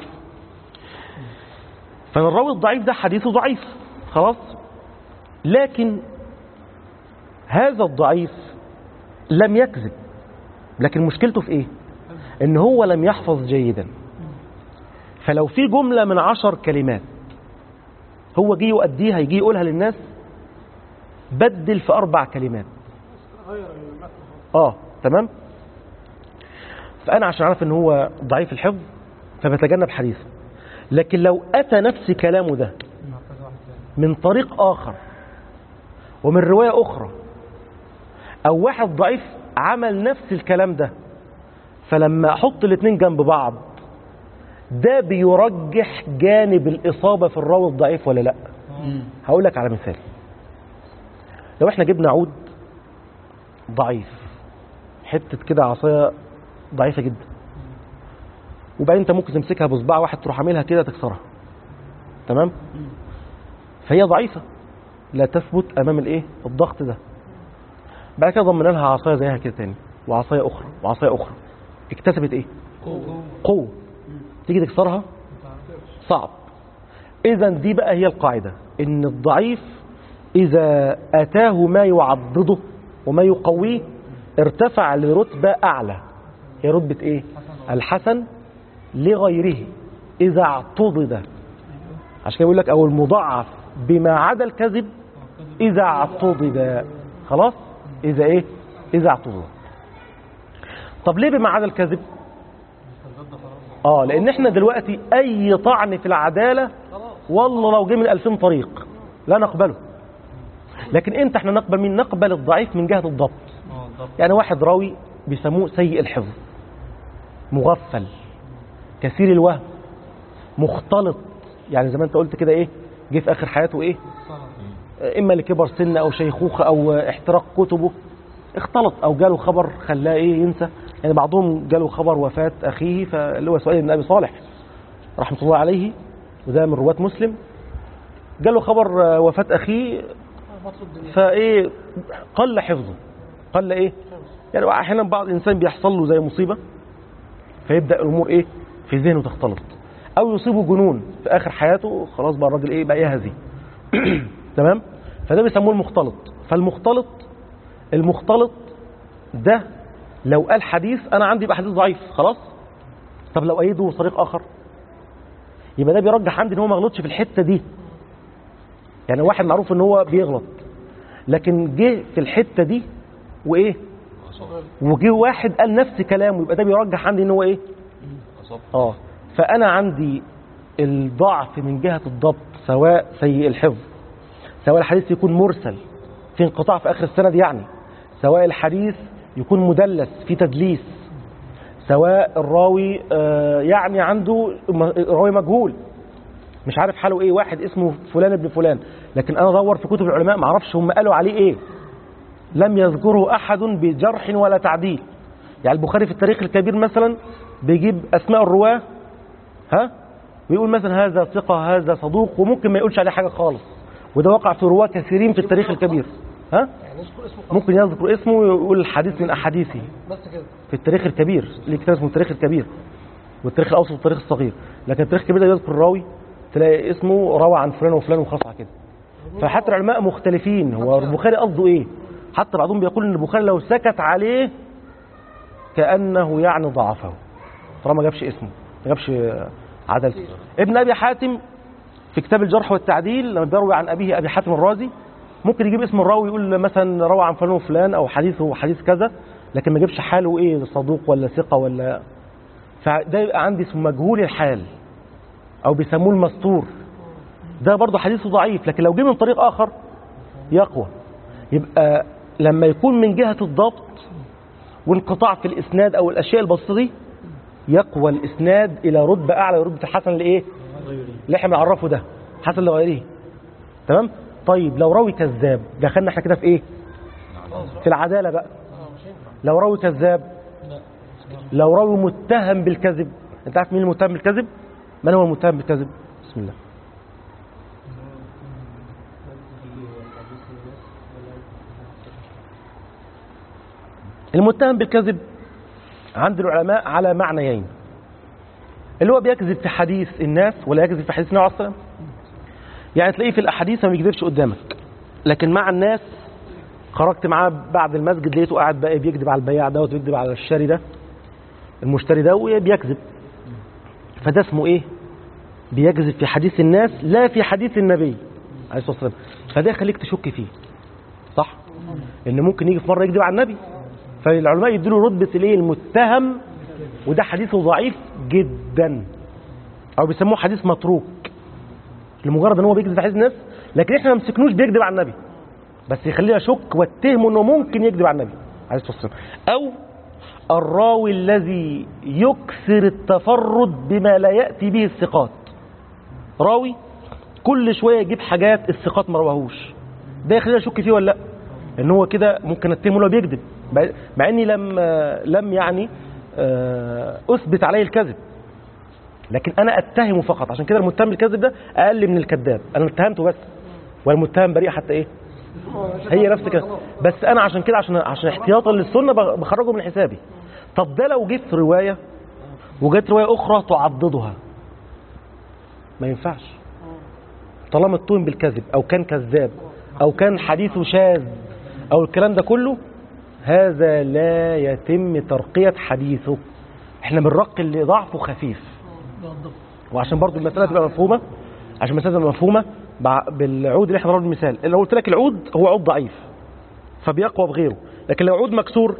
فالراوي الضعيف ده حديثه ضعيف خلاص لكن هذا الضعيف لم يكذب لكن مشكلته في ايه ان هو لم يحفظ جيدا فلو في جملة من عشر كلمات هو جه يؤديها يجي يقولها للناس بدل في أربع كلمات غير المتن اه تمام فأنا عشان أعرف إن هو ضعيف الحفظ فبتجنب حديثه لكن لو أتى نفس كلامه ده من طريق آخر ومن رواية أخرى أو واحد ضعيف عمل نفس الكلام ده فلما أحط الاتنين جنب بعض ده بيرجح جانب الإصابة في الراوي الضعيف ولا لأ هقول لك على مثال لو احنا جبنا عود ضعيف حتة كده عصاية ضعيفة جدا وبعدين انت ممكن تمسكها بصباع واحد تروح عاملها كده تكسرها تمام فهي ضعيفة لا تثبت امام الايه الضغط ده بعد كده ضمنا لها عصاية زيها كده تاني وعصاية اخرى وعصاية اخرى اكتسبت ايه قوة تيجي تكسرها صعب اذا دي بقى هي القاعدة ان الضعيف اذا اتاه ما يعضده وما يقويه ارتفع لرتبة اعلى هي رتبة ايه الحسن لغيره اذا اعتضد عشان كده بيقول لك او المضاعف بما عدا الكذب اذا اعتضد خلاص اذا ايه اذا اعتضد طب ليه بما عدا الكذب اه لان احنا دلوقتي اي طعن في العداله والله لو جه من 2000 طريق لا نقبله لكن انت احنا نقبل مين نقبل الضعيف من جهه الضبط يعني واحد راوي بيسموه سيء الحفظ مغفل كثير الوهم مختلط يعني زي ما انت قلت كده ايه جه في اخر حياته ايه اما لكبر سن او شيخوخه او احتراق كتبه اختلط او جاله خبر خلاه ايه ينسى يعني بعضهم جاله خبر وفاة اخيه فاللي هو سؤال بن ابي صالح رحمة الله عليه وده من رواة مسلم جاله خبر آه، وفاة اخيه بطل الدنيا فايه قل حفظه قل ايه يعني احيانا بعض الانسان بيحصل له زي مصيبه فيبدا الامور ايه في ذهنه تختلط او يصيبه جنون في اخر حياته خلاص بقى الراجل ايه بقى يهزي تمام فده بيسموه المختلط فالمختلط المختلط ده لو قال حديث انا عندي يبقى حديث ضعيف خلاص طب لو ايده طريق اخر يبقى ده بيرجح عندي ان هو ما غلطش في الحته دي يعني واحد معروف ان هو بيغلط لكن جه في الحته دي وايه وجه واحد قال نفس كلامه يبقى ده بيرجح عندي ان هو ايه أصبت اه فانا عندي الضعف من جهه الضبط سواء سيء الحفظ سواء الحديث يكون مرسل في انقطاع في اخر السند يعني سواء الحديث يكون مدلس في تدليس سواء الراوي آه، يعني عنده م- راوي مجهول مش عارف حاله ايه واحد اسمه فلان ابن فلان لكن انا ادور في كتب العلماء ما اعرفش هم قالوا عليه ايه لم يذكره احد بجرح ولا تعديل يعني البخاري في التاريخ الكبير مثلا بيجيب اسماء الرواه ها ويقول مثلا هذا ثقه هذا صدوق وممكن ما يقولش عليه حاجه خالص وده وقع في رواه كثيرين في التاريخ الكبير ها يعني يذكر اسمه خلاص ممكن يذكر اسمه ويقول الحديث من احاديثه بس كده في التاريخ الكبير ليه كتاب اسمه التاريخ الكبير والتاريخ الاوسط والتاريخ الصغير لكن التاريخ الكبير ده يذكر الراوي تلاقي اسمه روى عن فلان وفلان وخلاص على كده فحتى العلماء مختلفين هو البخاري قصده ايه حتى بعضهم بيقول ان البخاري لو سكت عليه كانه يعني ضعفه طالما ما جابش اسمه ما جابش عدلته ابن ابي حاتم في كتاب الجرح والتعديل لما بيروي عن ابيه ابي حاتم الرازي ممكن يجيب اسم الراوي يقول مثلا روى عن فلان وفلان او حديثه حديث كذا لكن ما يجيبش حاله ايه صدوق ولا ثقه ولا فده يبقى عندي اسمه مجهول الحال او بيسموه المستور ده برضه حديثه ضعيف لكن لو جه من طريق اخر يقوى يبقى لما يكون من جهه الضبط وانقطاع في الاسناد او الاشياء البسيطه دي يقوى الاسناد الى رتبه اعلى رتبه الحسن لايه؟ اللي احنا بنعرفه ده حسن لغيره تمام؟ طيب لو راوي كذاب دخلنا احنا كده في ايه؟ في العداله بقى لو راوي كذاب لو راوي متهم بالكذب انت عارف مين المتهم بالكذب؟ من هو المتهم بالكذب؟ بسم الله المتهم بالكذب عند العلماء على معنيين اللي هو بيكذب في حديث الناس ولا يكذب في حديث النبي عليه الصلاه والسلام يعني تلاقيه في الاحاديث ما بيكذبش قدامك لكن مع الناس خرجت معاه بعد المسجد لقيته قاعد بقى بيكذب على البياع دوت ويكذب على الشاري ده المشتري ده وبيكذب فده اسمه ايه بيكذب في حديث الناس لا في حديث النبي عليه الصلاه والسلام فده يخليك تشك فيه صح ان ممكن يجي في مره يكذب على النبي فالعلماء يدوا رتبه الايه المتهم وده حديثه ضعيف جدا او بيسموه حديث متروك لمجرد ان هو بيكذب في حديث الناس لكن احنا ما مسكنوش بيكذب على النبي بس يخلينا اشك واتهمه انه ممكن يكذب على النبي عليه الصلاه والسلام او الراوي الذي يكثر التفرد بما لا ياتي به الثقات راوي كل شويه يجيب حاجات الثقات ما رواهوش ده يخلينا اشك فيه ولا لا ان هو كده ممكن اتهمه انه بيكذب مع- مع اني لم لم يعني آه، اثبت عليه الكذب لكن انا اتهمه فقط عشان كده المتهم بالكذب ده اقل من الكذاب انا اتهمته بس والمتهم بريء حتى ايه هي نفس كده بس انا عشان كده عشان عشان احتياطا للسنه بخ- بخرجه من حسابي طب ده لو جه في روايه وجت روايه اخرى تعضدها ما ينفعش طالما اتهم بالكذب او كان كذاب او كان حديثه شاذ او الكلام ده كله هذا لا يتم ترقيه حديثه احنا بنرقي اللي ضعفه خفيف وعشان برضو المساله تبقى مفهومه عشان المساله تبقى مفهومه بع- بالعود اللي احنا ضربنا المثال اللي قلت لك العود هو عود ضعيف فبيقوى بغيره لكن لو عود مكسور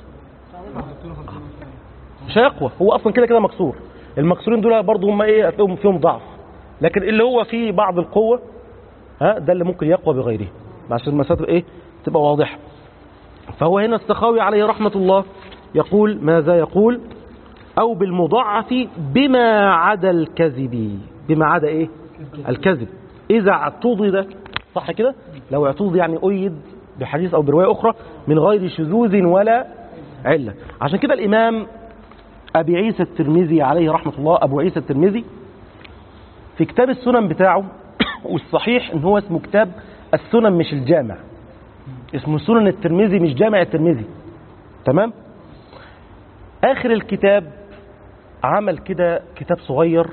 مش هيقوى هو اصلا كده كده مكسور المكسورين دول برضو هم ايه هتلاقيهم فيهم ضعف لكن اللي هو فيه بعض القوه ها ده اللي ممكن يقوى بغيره عشان المساله تبقى ايه تبقى واضحه فهو هنا السخاوي عليه رحمه الله يقول ماذا يقول او بالمضاعف بما عدا الكذب بما عدا ايه الكذب اذا اعتضد صح كده لو اعتضد يعني ايد بحديث أو برواية أخرى من غير شذوذ ولا علة عشان كده الإمام أبي عيسى الترمذي عليه رحمة الله أبو عيسى الترمذي في كتاب السنن بتاعه والصحيح ان هو اسمه كتاب السنن مش الجامع اسمه سنن الترمذي مش جامع الترمذي تمام اخر الكتاب عمل كده كتاب صغير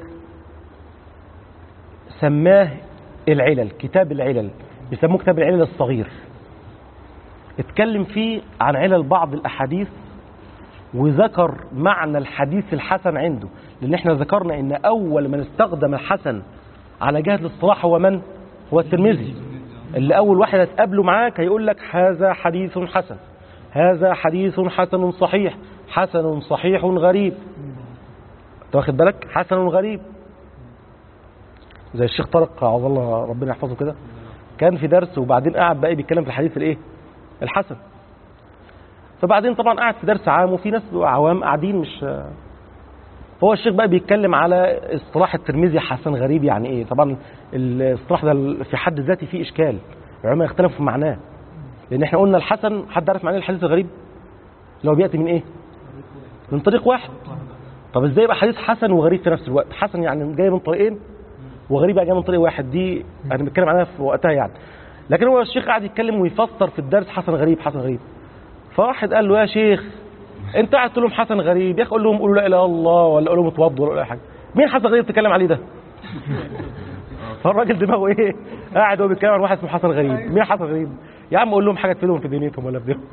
سماه العلل كتاب العلل بيسموه كتاب العلل الصغير اتكلم فيه عن علل بعض الاحاديث وذكر معنى الحديث الحسن عنده لان احنا ذكرنا ان اول من استخدم الحسن على جهه الاصطلاح هو من هو الترمذي اللي اول واحد هتقابله معاك هيقول لك هذا حديث حسن هذا حديث حسن صحيح حسن صحيح غريب انت واخد بالك حسن غريب زي الشيخ طارق عوض الله ربنا يحفظه كده كان في درس وبعدين قاعد بقى بيتكلم في الحديث الايه الحسن فبعدين طبعا قاعد في درس عام وفي ناس عوام قاعدين مش هو الشيخ بقى بيتكلم على اصطلاح الترمذي حسن غريب يعني ايه طبعا الاصطلاح ده في حد ذاته فيه اشكال العلماء اختلفوا في معناه لان احنا قلنا الحسن حد عارف معنى الحديث الغريب اللي هو بياتي من ايه من طريق واحد طب ازاي يبقى حديث حسن وغريب في نفس الوقت حسن يعني جاي من طريقين وغريب جاي من طريق واحد دي انا بتكلم عنها في وقتها يعني لكن هو الشيخ قاعد يتكلم ويفسر في الدرس حسن غريب حسن غريب فواحد قال له يا شيخ انت قاعد تقول لهم حسن غريب يا اخي قول لهم قولوا لا اله الا الله ولا قول لهم اتوضوا ولا اي حاجه مين حسن غريب تتكلم عليه ده فالراجل دماغه ايه قاعد هو بيتكلم عن واحد اسمه حسن غريب مين حسن غريب يا عم قول لهم حاجه تفيدهم في دنيتهم ولا في دينهم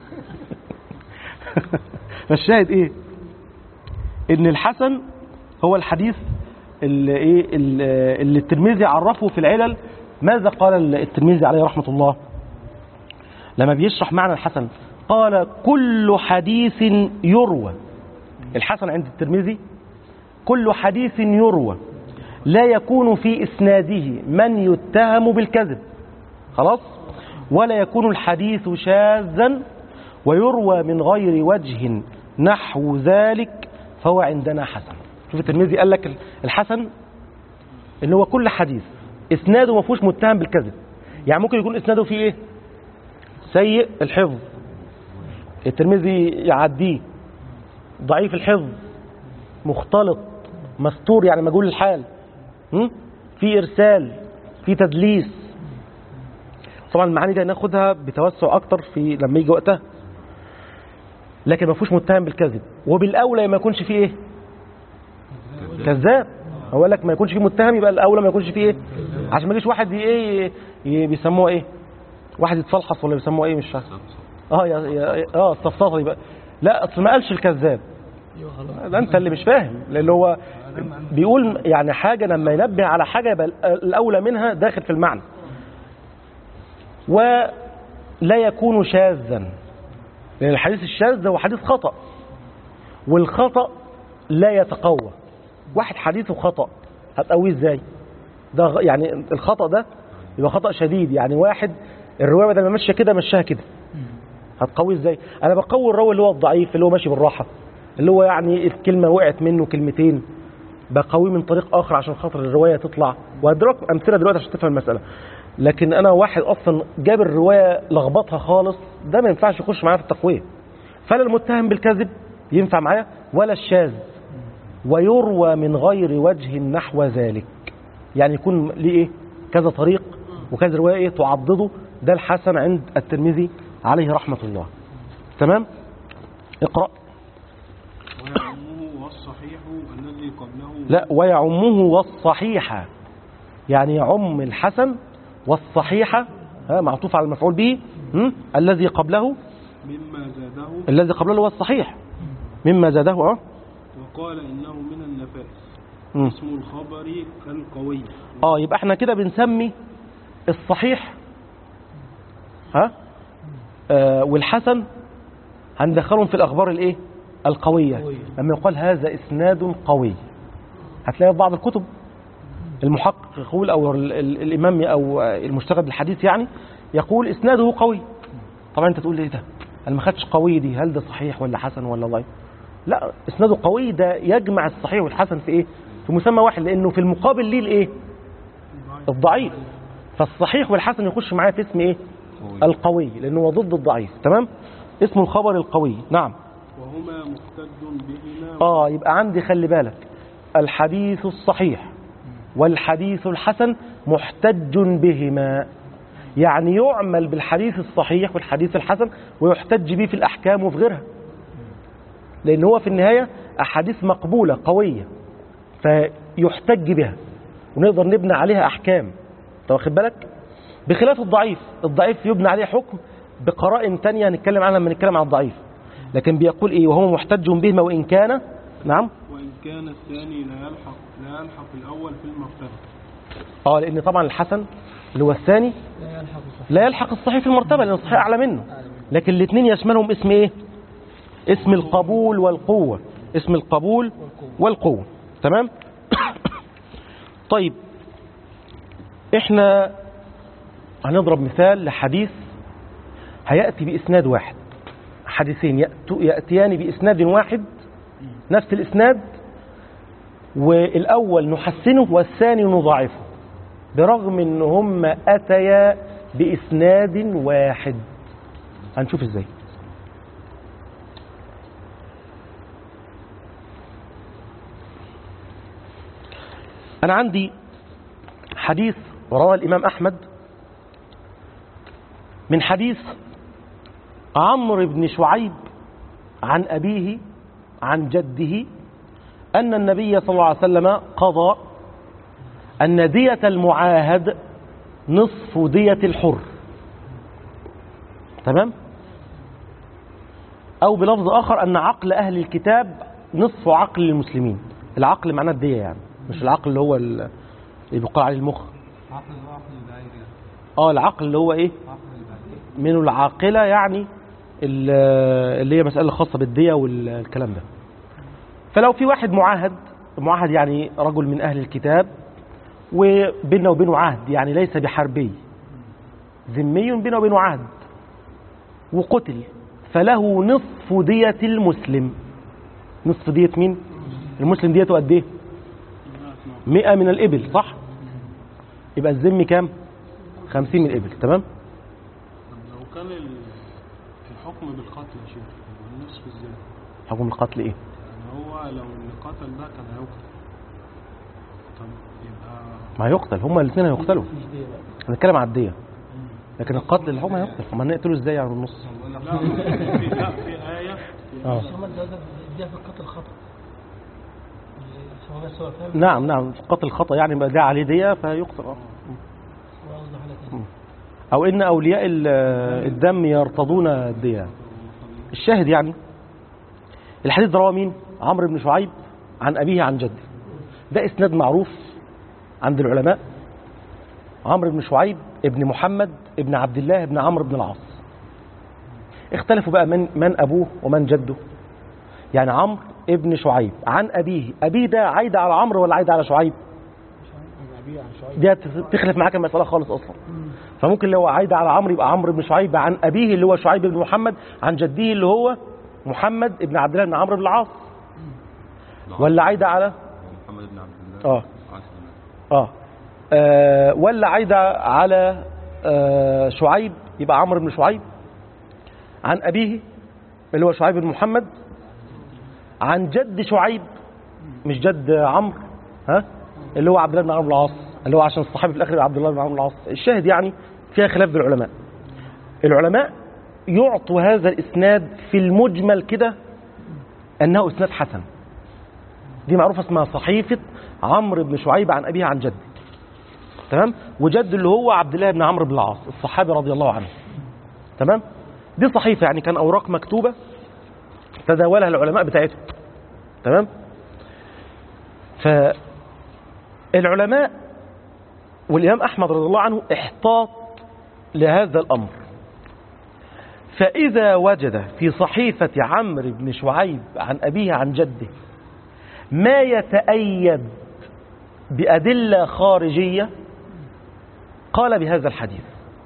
فالشاهد ايه ان الحسن هو الحديث اللي ايه اللي اللي الترمذي عرفه في العلل ماذا قال الترمذي عليه رحمه الله لما بيشرح معنى الحسن قال كل حديث يروى الحسن عند الترمذي كل حديث يروى لا يكون في إسناده من يتهم بالكذب خلاص ولا يكون الحديث شاذا ويروى من غير وجه نحو ذلك فهو عندنا حسن شوف الترمذي قال لك الحسن ان هو كل حديث اسناده ما فيهوش متهم بالكذب يعني ممكن يكون اسناده فيه ايه سيء الحفظ الترمذي يعديه ضعيف الحفظ مختلط مستور يعني مجهول الحال م? في ارسال في تدليس طبعا المعاني دي هناخدها بتوسع اكتر في لما يجي وقتها لكن ما فيهوش متهم بالكذب وبالاولى ما يكونش فيه ايه كذاب هو قال لك ما يكونش فيه متهم يبقى الاولى ما يكونش فيه ايه عشان ما يجيش واحد ايه ي- بيسموه ايه واحد يتفلحص ولا بيسموه ايه مش فاهم اه يا يا اه الصفصفه دي بقى لا اصل ما قالش الكذاب ايوه خلاص ده انت اللي مش فاهم لان هو بيقول يعني حاجه لما ينبه على حاجه يبقى الاولى منها داخل في المعنى ولا يكون شاذا لان الحديث الشاذ هو حديث خطا والخطا لا يتقوى واحد حديثه خطا هتقويه ازاي ده غ- يعني الخطا ده يبقى خطا شديد يعني واحد الروايه بدل ما ماشيه كده مشاها كده هتقويه ازاي انا بقوي الراوي اللي هو الضعيف اللي هو ماشي بالراحه اللي هو يعني الكلمه وقعت منه كلمتين بقويه من طريق اخر عشان خاطر الروايه تطلع وهدرك امثله دلوقتي عشان تفهم المساله لكن انا واحد اصلا جاب الروايه لخبطها خالص ده ما ينفعش يخش معايا في التقويه فلا المتهم بالكذب ينفع معايا ولا الشاذ ويروى من غير وجه نحو ذلك يعني يكون ليه ايه كذا طريق وكذا روايه ايه تعضده ده الحسن عند الترمذي عليه رحمه الله تمام اقرا ويعمه والصحيح الذي قبله لا ويعمه والصحيح يعني يعم الحسن والصحيح ها معطوف على المفعول به م? الذي قبله مما زاده الذي قبله هو الصحيح مما زاده اه وقال إنه من النفائس م. اسم الخبر كالقوي اه يبقى احنا كده بنسمي الصحيح ها آه والحسن هندخلهم في الاخبار الايه القويه قوية. لما يقال هذا اسناد قوي هتلاقي في بعض الكتب المحقق يقول او ال- ال- الامام او المشتغل بالحديث يعني يقول اسناده قوي طبعا انت تقول لي ايه ده انا ما خدتش قوي دي هل ده صحيح ولا حسن ولا ضعيف لا اسناده قوي ده يجمع الصحيح والحسن في ايه في مسمى واحد لانه في المقابل ليه الايه الضعيف فالصحيح والحسن يخش معايا في اسم ايه القوي لأنه هو ضد الضعيف تمام اسمه الخبر القوي نعم وهما محتج بهما آه يبقى عندي خلي بالك الحديث الصحيح والحديث الحسن محتج بهما يعني يعمل بالحديث الصحيح والحديث الحسن ويحتج به في الأحكام وفي غيرها لأن هو في النهاية أحاديث مقبولة قوية فيحتج بها ونقدر نبني عليها أحكام أنت واخد بالك بخلاف الضعيف الضعيف يبنى عليه حكم بقرائن تانية هنتكلم عنها لما نتكلم عن الضعيف لكن بيقول إيه وهو محتج بهما وإن كان نعم وإن كان الثاني لا يلحق لا يلحق الأول في المرتبة اه لان طبعا الحسن اللي هو الثاني لا يلحق الصحيح لا يلحق الصحيح في المرتبه لان الصحيح اعلى منه لكن الاثنين يشملهم اسم ايه اسم القبول والقوه اسم القبول والقوه تمام طيب احنا هنضرب مثال لحديث هياتي باسناد واحد حديثين يأتو- ياتيان باسناد واحد نفس الاسناد والأول نحسنه والثاني نضاعفه برغم ان هم أتيا بإسناد واحد هنشوف ازاي أنا عندي حديث رواه الإمام أحمد من حديث عمرو بن شعيب عن أبيه عن جده أن النبي صلى الله عليه وسلم قضى أن دية المعاهد نصف دية الحر تمام أو بلفظ آخر أن عقل أهل الكتاب نصف عقل المسلمين العقل معناه الدية يعني مش العقل اللي هو ال- اللي بيقال عليه المخ اه العقل اللي هو ايه من العاقلة يعني ال- اللي هي مسألة خاصة بالدية والكلام ده فلو في واحد معاهد معاهد يعني رجل من أهل الكتاب وبيننا وبينه عهد يعني ليس بحربي ذمي بيننا وبينه عهد وقتل فله نصف دية المسلم نصف دية مين المسلم ديته قد ايه مئة من الإبل صح يبقى الذمي كام خمسين من الإبل تمام طب لو كان ال- الحكم بالقتل يا شيخ النصف ازاي؟ حكم القتل ايه يعني هو لو اللي قتل ده كان هيقتل طب يبقى ما هيقتل هما الاثنين هيقتلوا مفيش دي بقى هنتكلم على الدية لكن القتل اللي هما هيقتل هما هنقتله ازاي يعني بالنص لا في لا في آية اه محمد ده ده ده في القتل خطأ سواء سواء فاهم نعم نعم قتل خطأ يعني بقى ده عليه دية فيقتل اه سواء قصده حاجة تانية. أو إن أولياء ال- الدم يرتضون الدية الشاهد يعني الحديث ده رواه مين؟ عمرو بن شعيب عن أبيه عن جده ده إسناد معروف عند العلماء عمرو بن شعيب ابن محمد ابن عبد الله ابن عمرو بن العاص اختلفوا بقى من من أبوه ومن جده يعني عمرو ابن شعيب عن أبيه أبيه ده عايدة على عمرو ولا عايدة على شعيب دي تخلف معاك المسألة خالص أصلا فممكن لو عايدة على عمرو يبقى عمرو بن شعيب عن أبيه اللي هو شعيب بن محمد عن جده اللي هو محمد بن عبد الله بن عمرو بن العاص ولا عايدة على محمد بن عبد الله اه عاصم. اه, آه ولا عايدة على آه شعيب يبقى عمرو بن شعيب عن أبيه اللي هو شعيب بن محمد عن جد شعيب مش جد عمرو ها اللي هو عبد الله بن عمرو بن العاص اللي هو عشان الصحابي في الاخر يبقى عبد الله بن عمرو بن العاص الشاهد يعني فيها خلاف بين العلماء العلماء يعطوا هذا الاسناد في المجمل كده انه اسناد حسن دي معروفه اسمها صحيفه عمرو بن شعيب عن ابيه عن جده تمام وجد اللي هو عبد الله بن عمرو بن العاص الصحابي رضي الله عنه تمام دي صحيفه يعني كان اوراق مكتوبه تداولها العلماء بتاعتهم تمام فالعلماء والإمام أحمد رضي الله عنه احتاط لهذا الأمر فإذا وجد في صحيفة عمرو بن شعيب عن أبيه عن جده ما يتأيد بأدلة خارجية قال بهذا الحديث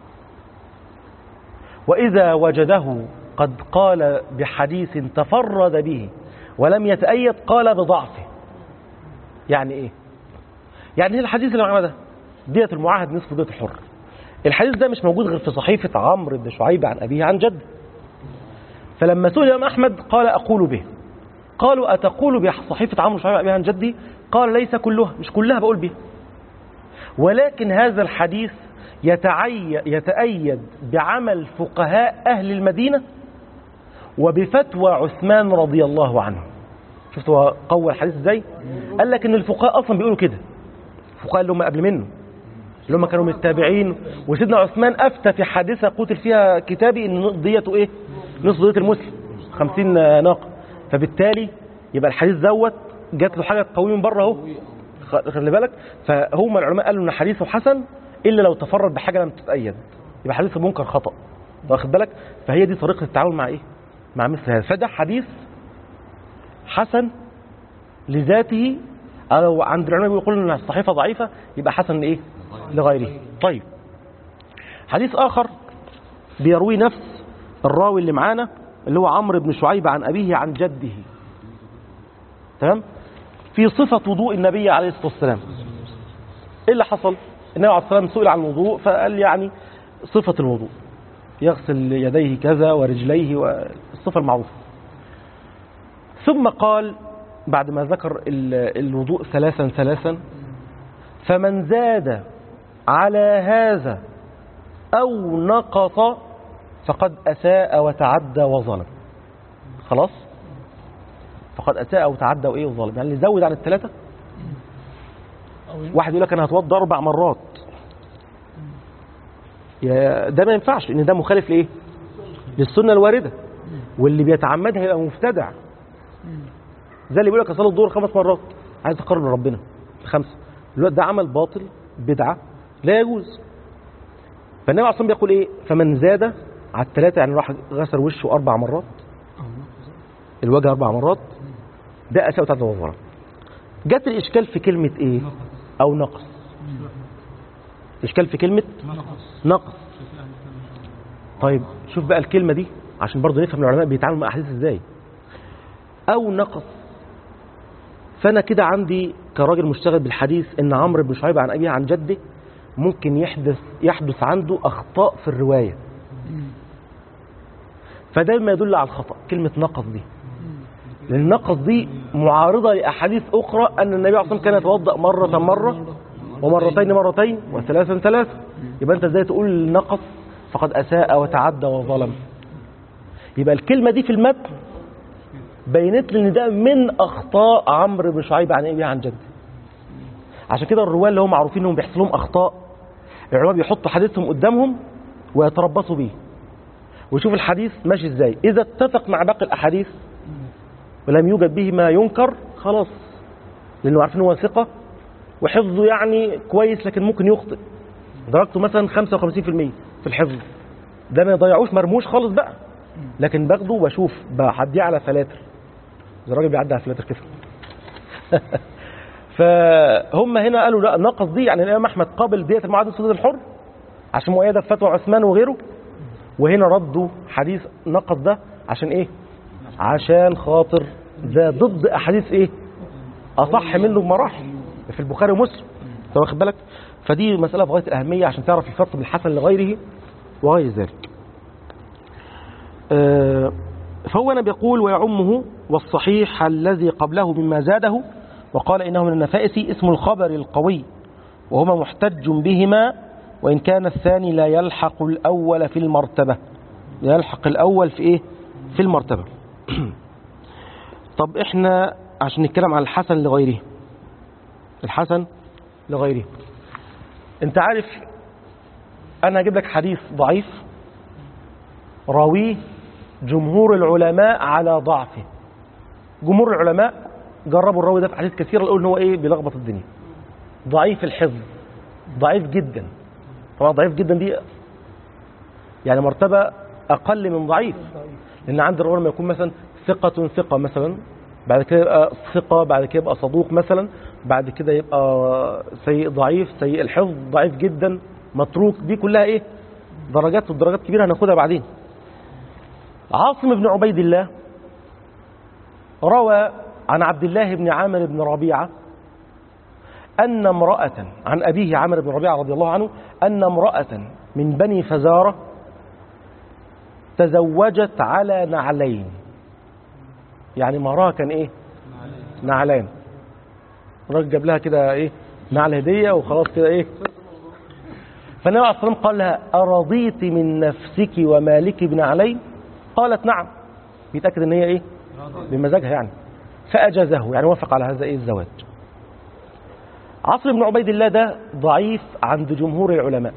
وإذا وجده قد قال بحديث تفرد به ولم يتأيد قال بضعفه يعني إيه يعني الحديث اللي معنا ده دية المعاهد نصف دية الحر الحديث ده مش موجود غير في صحيفة عمرو بن شعيب عن أبيه عن جده فلما سئل الإمام أحمد قال أقول به قالوا أتقول بصحيفة عمرو بن شعيب عن أبيه عن جدي قال ليس كلها مش كلها بقول بها ولكن هذا الحديث يتعي يتأيد بعمل فقهاء أهل المدينة وبفتوى عثمان رضي الله عنه شفت هو قوى الحديث ازاي قال لك ان الفقهاء اصلا بيقولوا كده الفقهاء اللي هم قبل منه اللي هم كانوا من التابعين وسيدنا عثمان افتى في حادثه قتل فيها كتابي ان ديته ايه نصف دية المسلم 50 ناقه فبالتالي يبقى الحديث دوت جات له حاجه تقويه من بره اهو خ- خلي بالك فهم العلماء قالوا ان حديثه حسن الا لو تفرد بحاجه لم تتأيد يبقى حديث منكر خطأ واخد بالك فهي دي طريقه التعامل مع ايه مع مثل هذا فده حديث حسن لذاته أو عند العلماء بيقولوا ان الصحيفه ضعيفه يبقى حسن لايه لغيره طيب حديث اخر بيروي نفس الراوي اللي معانا اللي هو عمرو بن شعيب عن ابيه عن جده تمام في صفه وضوء النبي عليه الصلاه والسلام ايه اللي حصل النبي عليه الصلاه والسلام سئل عن الوضوء فقال يعني صفه الوضوء يغسل يديه كذا ورجليه والصفه المعروفه ثم قال بعد ما ذكر ال- الوضوء ثلاثا ثلاثا فمن زاد على هذا أو نقص فقد أساء وتعدى وظلم خلاص فقد أساء وتعدى وإيه وظلم يعني اللي يزود عن الثلاثة واحد يقول لك أنا هتوضى أربع مرات يا- ده ما ينفعش لأن ده مخالف لإيه للسنة الواردة واللي بيتعمدها يبقى مبتدع زي اللي بيقول لك اصلي الظهر خمس مرات عايز اقرب لربنا خمسه الوقت ده عمل باطل بدعه لا يجوز فالنبي عليه الصلاه والسلام بيقول ايه فمن زاد على الثلاثه يعني راح غسل وشه اربع مرات الوجه اربع مرات ده اساء وتعدى وظلم جت الاشكال في كلمه ايه او نقص اشكال في كلمه نقص طيب شوف بقى الكلمه دي عشان برضه نفهم العلماء بيتعاملوا مع احاديث ازاي او نقص فانا كده عندي كراجل مشتغل بالحديث ان عمرو بن شعيب عن ابيه عن جده ممكن يحدث يحدث عنده اخطاء في الروايه فده ما يدل على الخطا كلمه نقص دي لان النقص دي معارضه لاحاديث اخرى ان النبي عليه الصلاه والسلام كان يتوضا مره مره ومرتين مرتين وثلاثا ثلاثا يبقى انت ازاي تقول نقص فقد اساء وتعدى وظلم يبقى الكلمه دي في المتن بينت لي ان ده من اخطاء عمرو بن شعيب عن ابيه عن جده عشان كده الرواه اللي هم معروفين انهم بيحصل لهم اخطاء العلماء بيحطوا حديثهم قدامهم ويتربصوا بيه ويشوف الحديث ماشي ازاي اذا اتفق مع باقي الاحاديث ولم يوجد به ما ينكر خلاص لانه عارفين هو ثقه وحفظه يعني كويس لكن ممكن يخطئ درجته مثلا 55% في الحفظ ده ما يضيعوش مرموش خالص بقى لكن باخده وبشوف بعديه على فلاتر زي الراجل بيعدي على فلاتر كده فهم هنا قالوا لا نقص دي يعني الامام احمد قابل دية المعاد السدود الحر عشان مؤيده بفتوى عثمان وغيره وهنا ردوا حديث نقص ده عشان ايه عشان خاطر ده ضد احاديث ايه اصح منه بمراحل في البخاري ومسلم انت واخد بالك فدي مساله في غايه الاهميه عشان تعرف الفرق بين الحسن لغيره وغير ذلك آه، فهو أنا بيقول ويعمه والصحيح الذي قبله مما زاده وقال إنه من النفائس اسم الخبر القوي وهما محتج بهما وإن كان الثاني لا يلحق الأول في المرتبة لا يلحق الأول في إيه في المرتبة طب إحنا عشان نتكلم عن الحسن لغيره الحسن لغيره انت عارف انا هجيب لك حديث ضعيف راويه جمهور العلماء على ضعفه جمهور العلماء جربوا الراوي ده في حديث كثير يقول ان هو ايه بيلخبط الدنيا ضعيف الحفظ ضعيف جدا طبعا ضعيف جدا دي يعني مرتبه اقل من ضعيف لان عند الراوي لما يكون مثلا ثقه ثقه مثلا بعد كده يبقى ثقه بعد كده يبقى صدوق مثلا بعد كده يبقى سيء ضعيف سيء الحفظ ضعيف جدا متروك دي كلها ايه درجات والدرجات كبيره هناخدها بعدين عاصم بن عبيد الله روى عن عبد الله بن عامر بن ربيعة أن امرأة عن أبيه عامر بن ربيعة رضي الله عنه أن امرأة من بني فزارة تزوجت على نعلين يعني مهرها كان ايه نعلان الراجل جاب لها كده ايه نعل هدية وخلاص كده ايه فالنبي عليه الصلاة والسلام قال لها أرضيت من نفسك ومالك بنعلين قالت نعم بيتأكد ان هي ايه بمزاجها يعني فأجازه يعني وافق على هذا ايه الزواج عاصم بن عبيد الله ده ضعيف عند جمهور العلماء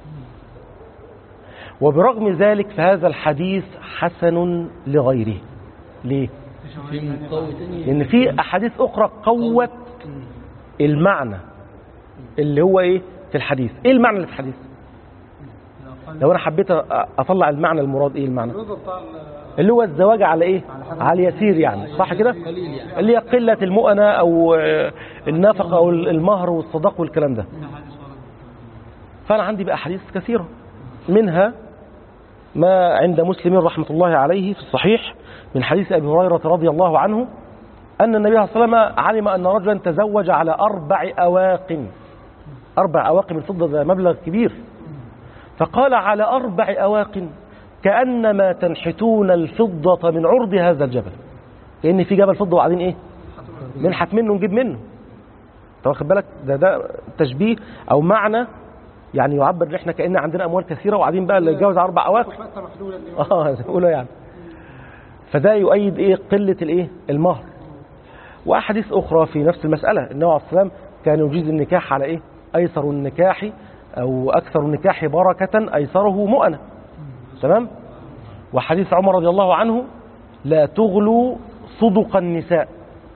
وبرغم ذلك فهذا الحديث حسن لغيره ليه؟ في مقوي تاني لأن في أحاديث أخرى قوت المعنى اللي هو إيه في الحديث إيه المعنى اللي في الحديث لو أنا حبيت أ- أطلع المعنى المراد إيه المعنى الرضا بتاع ال- اللي هو الزواج على إيه على اليسير يعني صح كده قليل يعني اللي هي قلة المؤنة أو آه، النفقة أو المهر والصداق والكلام ده فأنا عندي بقى أحاديث كثيرة منها ما عند مسلم رحمة الله عليه في الصحيح من حديث أبي هريرة رضي الله عنه أن النبي صلى الله عليه وسلم علم أن رجلا تزوج على أربع أواق أربع أواق من الفضة ده مبلغ كبير فقال على أربع أواق كأنما تنحتون الفضة من عرض هذا الجبل كأن في جبل فضة وبعدين إيه ننحت منه ونجيب منه طب واخد بالك ده ده تشبيه أو معنى يعني يعبر ان احنا كأن عندنا أموال كثيرة وقاعدين بقى اللي يتجوز على أربع أواق حتى محلولة دي اه زي ما بيقولوا يعني فده يؤيد ايه قله الايه المهر واحاديث اخرى في نفس المساله النبي عليه الصلاه والسلام كان يجيز النكاح على ايه ايسر النكاح او اكثر النكاح بركه ايسره مؤنه تمام وحديث عمر رضي الله عنه لا تغلوا صدق النساء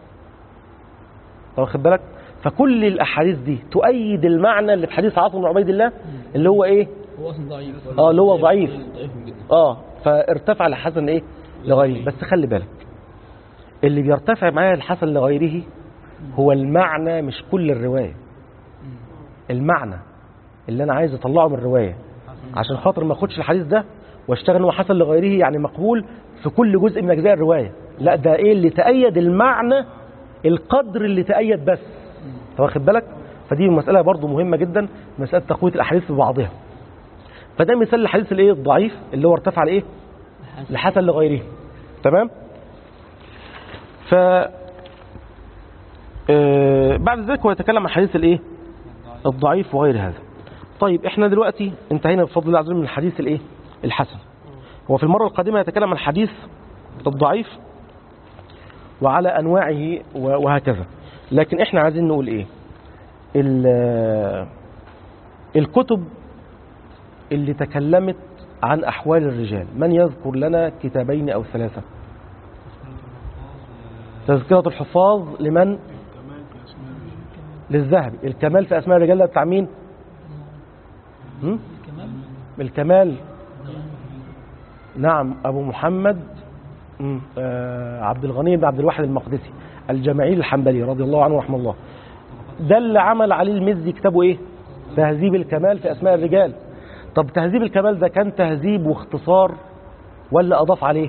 طب واخد بالك فكل الاحاديث دي تؤيد المعنى اللي في حديث عاصم بن عبيد الله اللي هو ايه هو اصلا ضعيف اه اللي هو ضعيف ضعيف جدا اه فارتفع الحسن ايه لغيره بس خلي بالك اللي بيرتفع معايا الحسن لغيره هو المعنى مش كل الرواية المعنى اللي انا عايز اطلعه من الرواية عشان خاطر ما اخدش الحديث ده واشتغل ان هو حسن لغيره يعني مقبول في كل جزء من اجزاء الرواية لا ده ايه اللي تأيد المعنى القدر اللي تأيد بس انت واخد بالك فدي مسألة برضو مهمة جدا مسألة تقوية الأحاديث ببعضها فده مثال الحديث الايه الضعيف اللي هو ارتفع لايه لحسن لغيره تمام ف آه، بعد ذلك هو يتكلم عن حديث الايه الضعيف وغير هذا طيب احنا دلوقتي انتهينا بفضل الله عز وجل من الحديث الايه الحسن هو في المرة القادمة يتكلم عن الحديث الضعيف وعلى انواعه و- وهكذا لكن احنا عايزين نقول ايه ال- الكتب اللي تكلمت عن أحوال الرجال من يذكر لنا كتابين أو ثلاثة تذكرة الحفاظ لمن للذهبي الكمال في أسماء الرجال ده بتاع مين هم؟ الكمال نعم أبو محمد مم. آه عبد الغني بن عبد الواحد المقدسي الجماعيل الحنبلي رضي الله عنه ورحمه الله ده اللي عمل عليه المزي كتابه ايه تهذيب الكمال في أسماء الرجال طب تهذيب الكمال ده كان تهذيب واختصار ولا أضاف عليه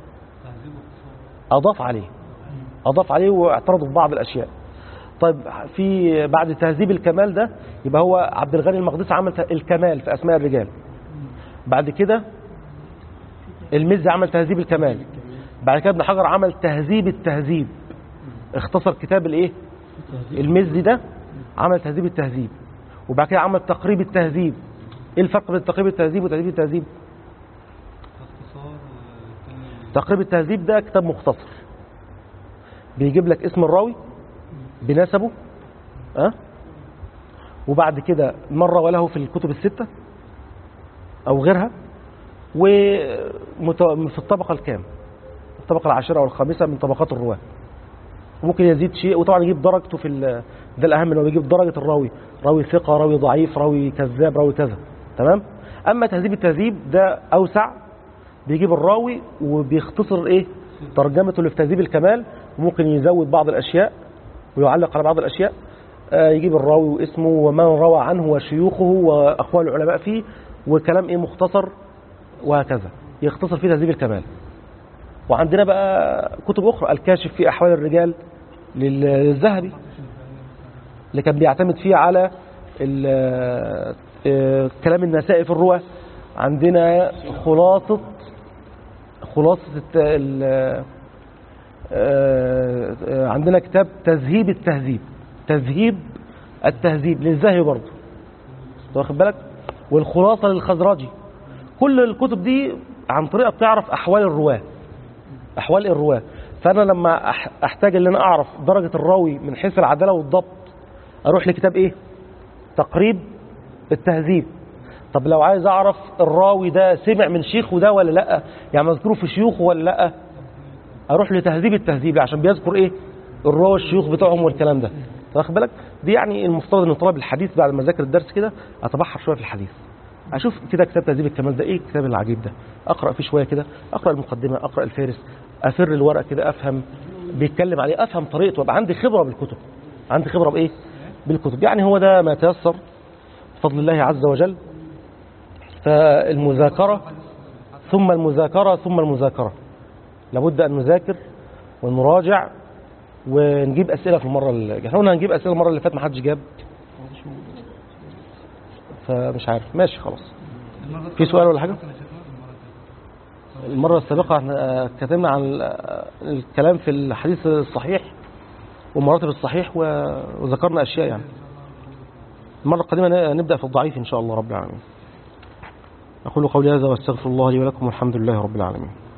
أضاف عليه أضاف عليه واعترضوا في بعض الأشياء طيب في بعد تهذيب الكمال ده يبقى هو عبد الغني المقدسي عمل ت- الكمال في أسماء الرجال بعد كده المزي عمل تهذيب الكمال بعد كده ابن حجر عمل تهذيب التهذيب اختصر كتاب الايه المزي ده عمل تهذيب التهذيب وبعد كده عمل تقريب التهذيب ايه الفرق بين تقريب التهذيب وتهذيب التهذيب تقريب التهذيب ده كتاب مختصر بيجيب لك اسم الراوي بنسبه أه؟ وبعد كده مرة وله في الكتب الستة أو غيرها وفي الطبقة الكام الطبقة العاشرة أو الخامسة من طبقات الرواة ممكن يزيد شيء وطبعا يجيب درجته في ال- ده الأهم إنه يجيب درجة الراوي راوي ثقة راوي ضعيف راوي كذاب راوي كذا تمام أما تهذيب التهذيب ده أوسع بيجيب الراوي وبيختصر إيه ترجمته اللي في تهذيب الكمال وممكن يزود بعض الأشياء ويعلق على بعض الأشياء آه، يجيب الراوي واسمه ومن روى عنه وشيوخه وأقوال العلماء فيه وكلام إيه مختصر وهكذا يختصر فيه تهذيب الكمال وعندنا بقى كتب أخرى الكاشف في أحوال الرجال لل- للذهبي اللي كان بيعتمد فيه على ال- آه، كلام النسائي في الرواة عندنا خلاصة خلاصة الت... ال... آه، آه، عندنا كتاب تذهيب التهذيب تذهيب التهذيب للزهي برضه واخد بالك والخلاصة للخزرجي كل الكتب دي عن طريقة بتعرف أحوال الرواة أحوال الرواة فأنا لما أح- أحتاج أن أنا أعرف درجة الراوي من حيث العدالة والضبط أروح لكتاب إيه تقريب التهذيب طب لو عايز أعرف الراوي ده سمع من شيخه ده ولا لأ يعني مذكوره في شيوخه ولا لأ أروح لتهذيب التهذيب عشان بيذكر إيه الراوي الشيوخ بتوعهم والكلام ده واخد بالك دي يعني المفترض ان طالب الحديث بعد ما اذاكر الدرس كده اتبحر شويه في الحديث اشوف كده كتاب تهذيب الكمال ده ايه الكتاب العجيب ده اقرا فيه شويه كده اقرا المقدمه اقرا الفارس افر الورق كده افهم بيتكلم عليه افهم طريقته وابقى عندي خبره بالكتب عندي خبره بايه بالكتب يعني هو ده ما تيسر بفضل الله عز وجل فالمذاكره ثم المذاكره ثم المذاكره لابد ان نذاكر ونراجع ونجيب اسئله في المره اللي احنا قلنا هنجيب اسئله المره اللي فاتت ما حدش جاب فمش عارف ماشي خلاص في سؤال ولا حاجه المره السابقه احنا آه، اتكلمنا عن ال- آه، الكلام في الحديث الصحيح ومراتب الصحيح و- وذكرنا اشياء يعني المره القادمه ن- نبدا في الضعيف ان شاء الله رب العالمين اقول قولي هذا واستغفر الله لي ولكم والحمد لله رب العالمين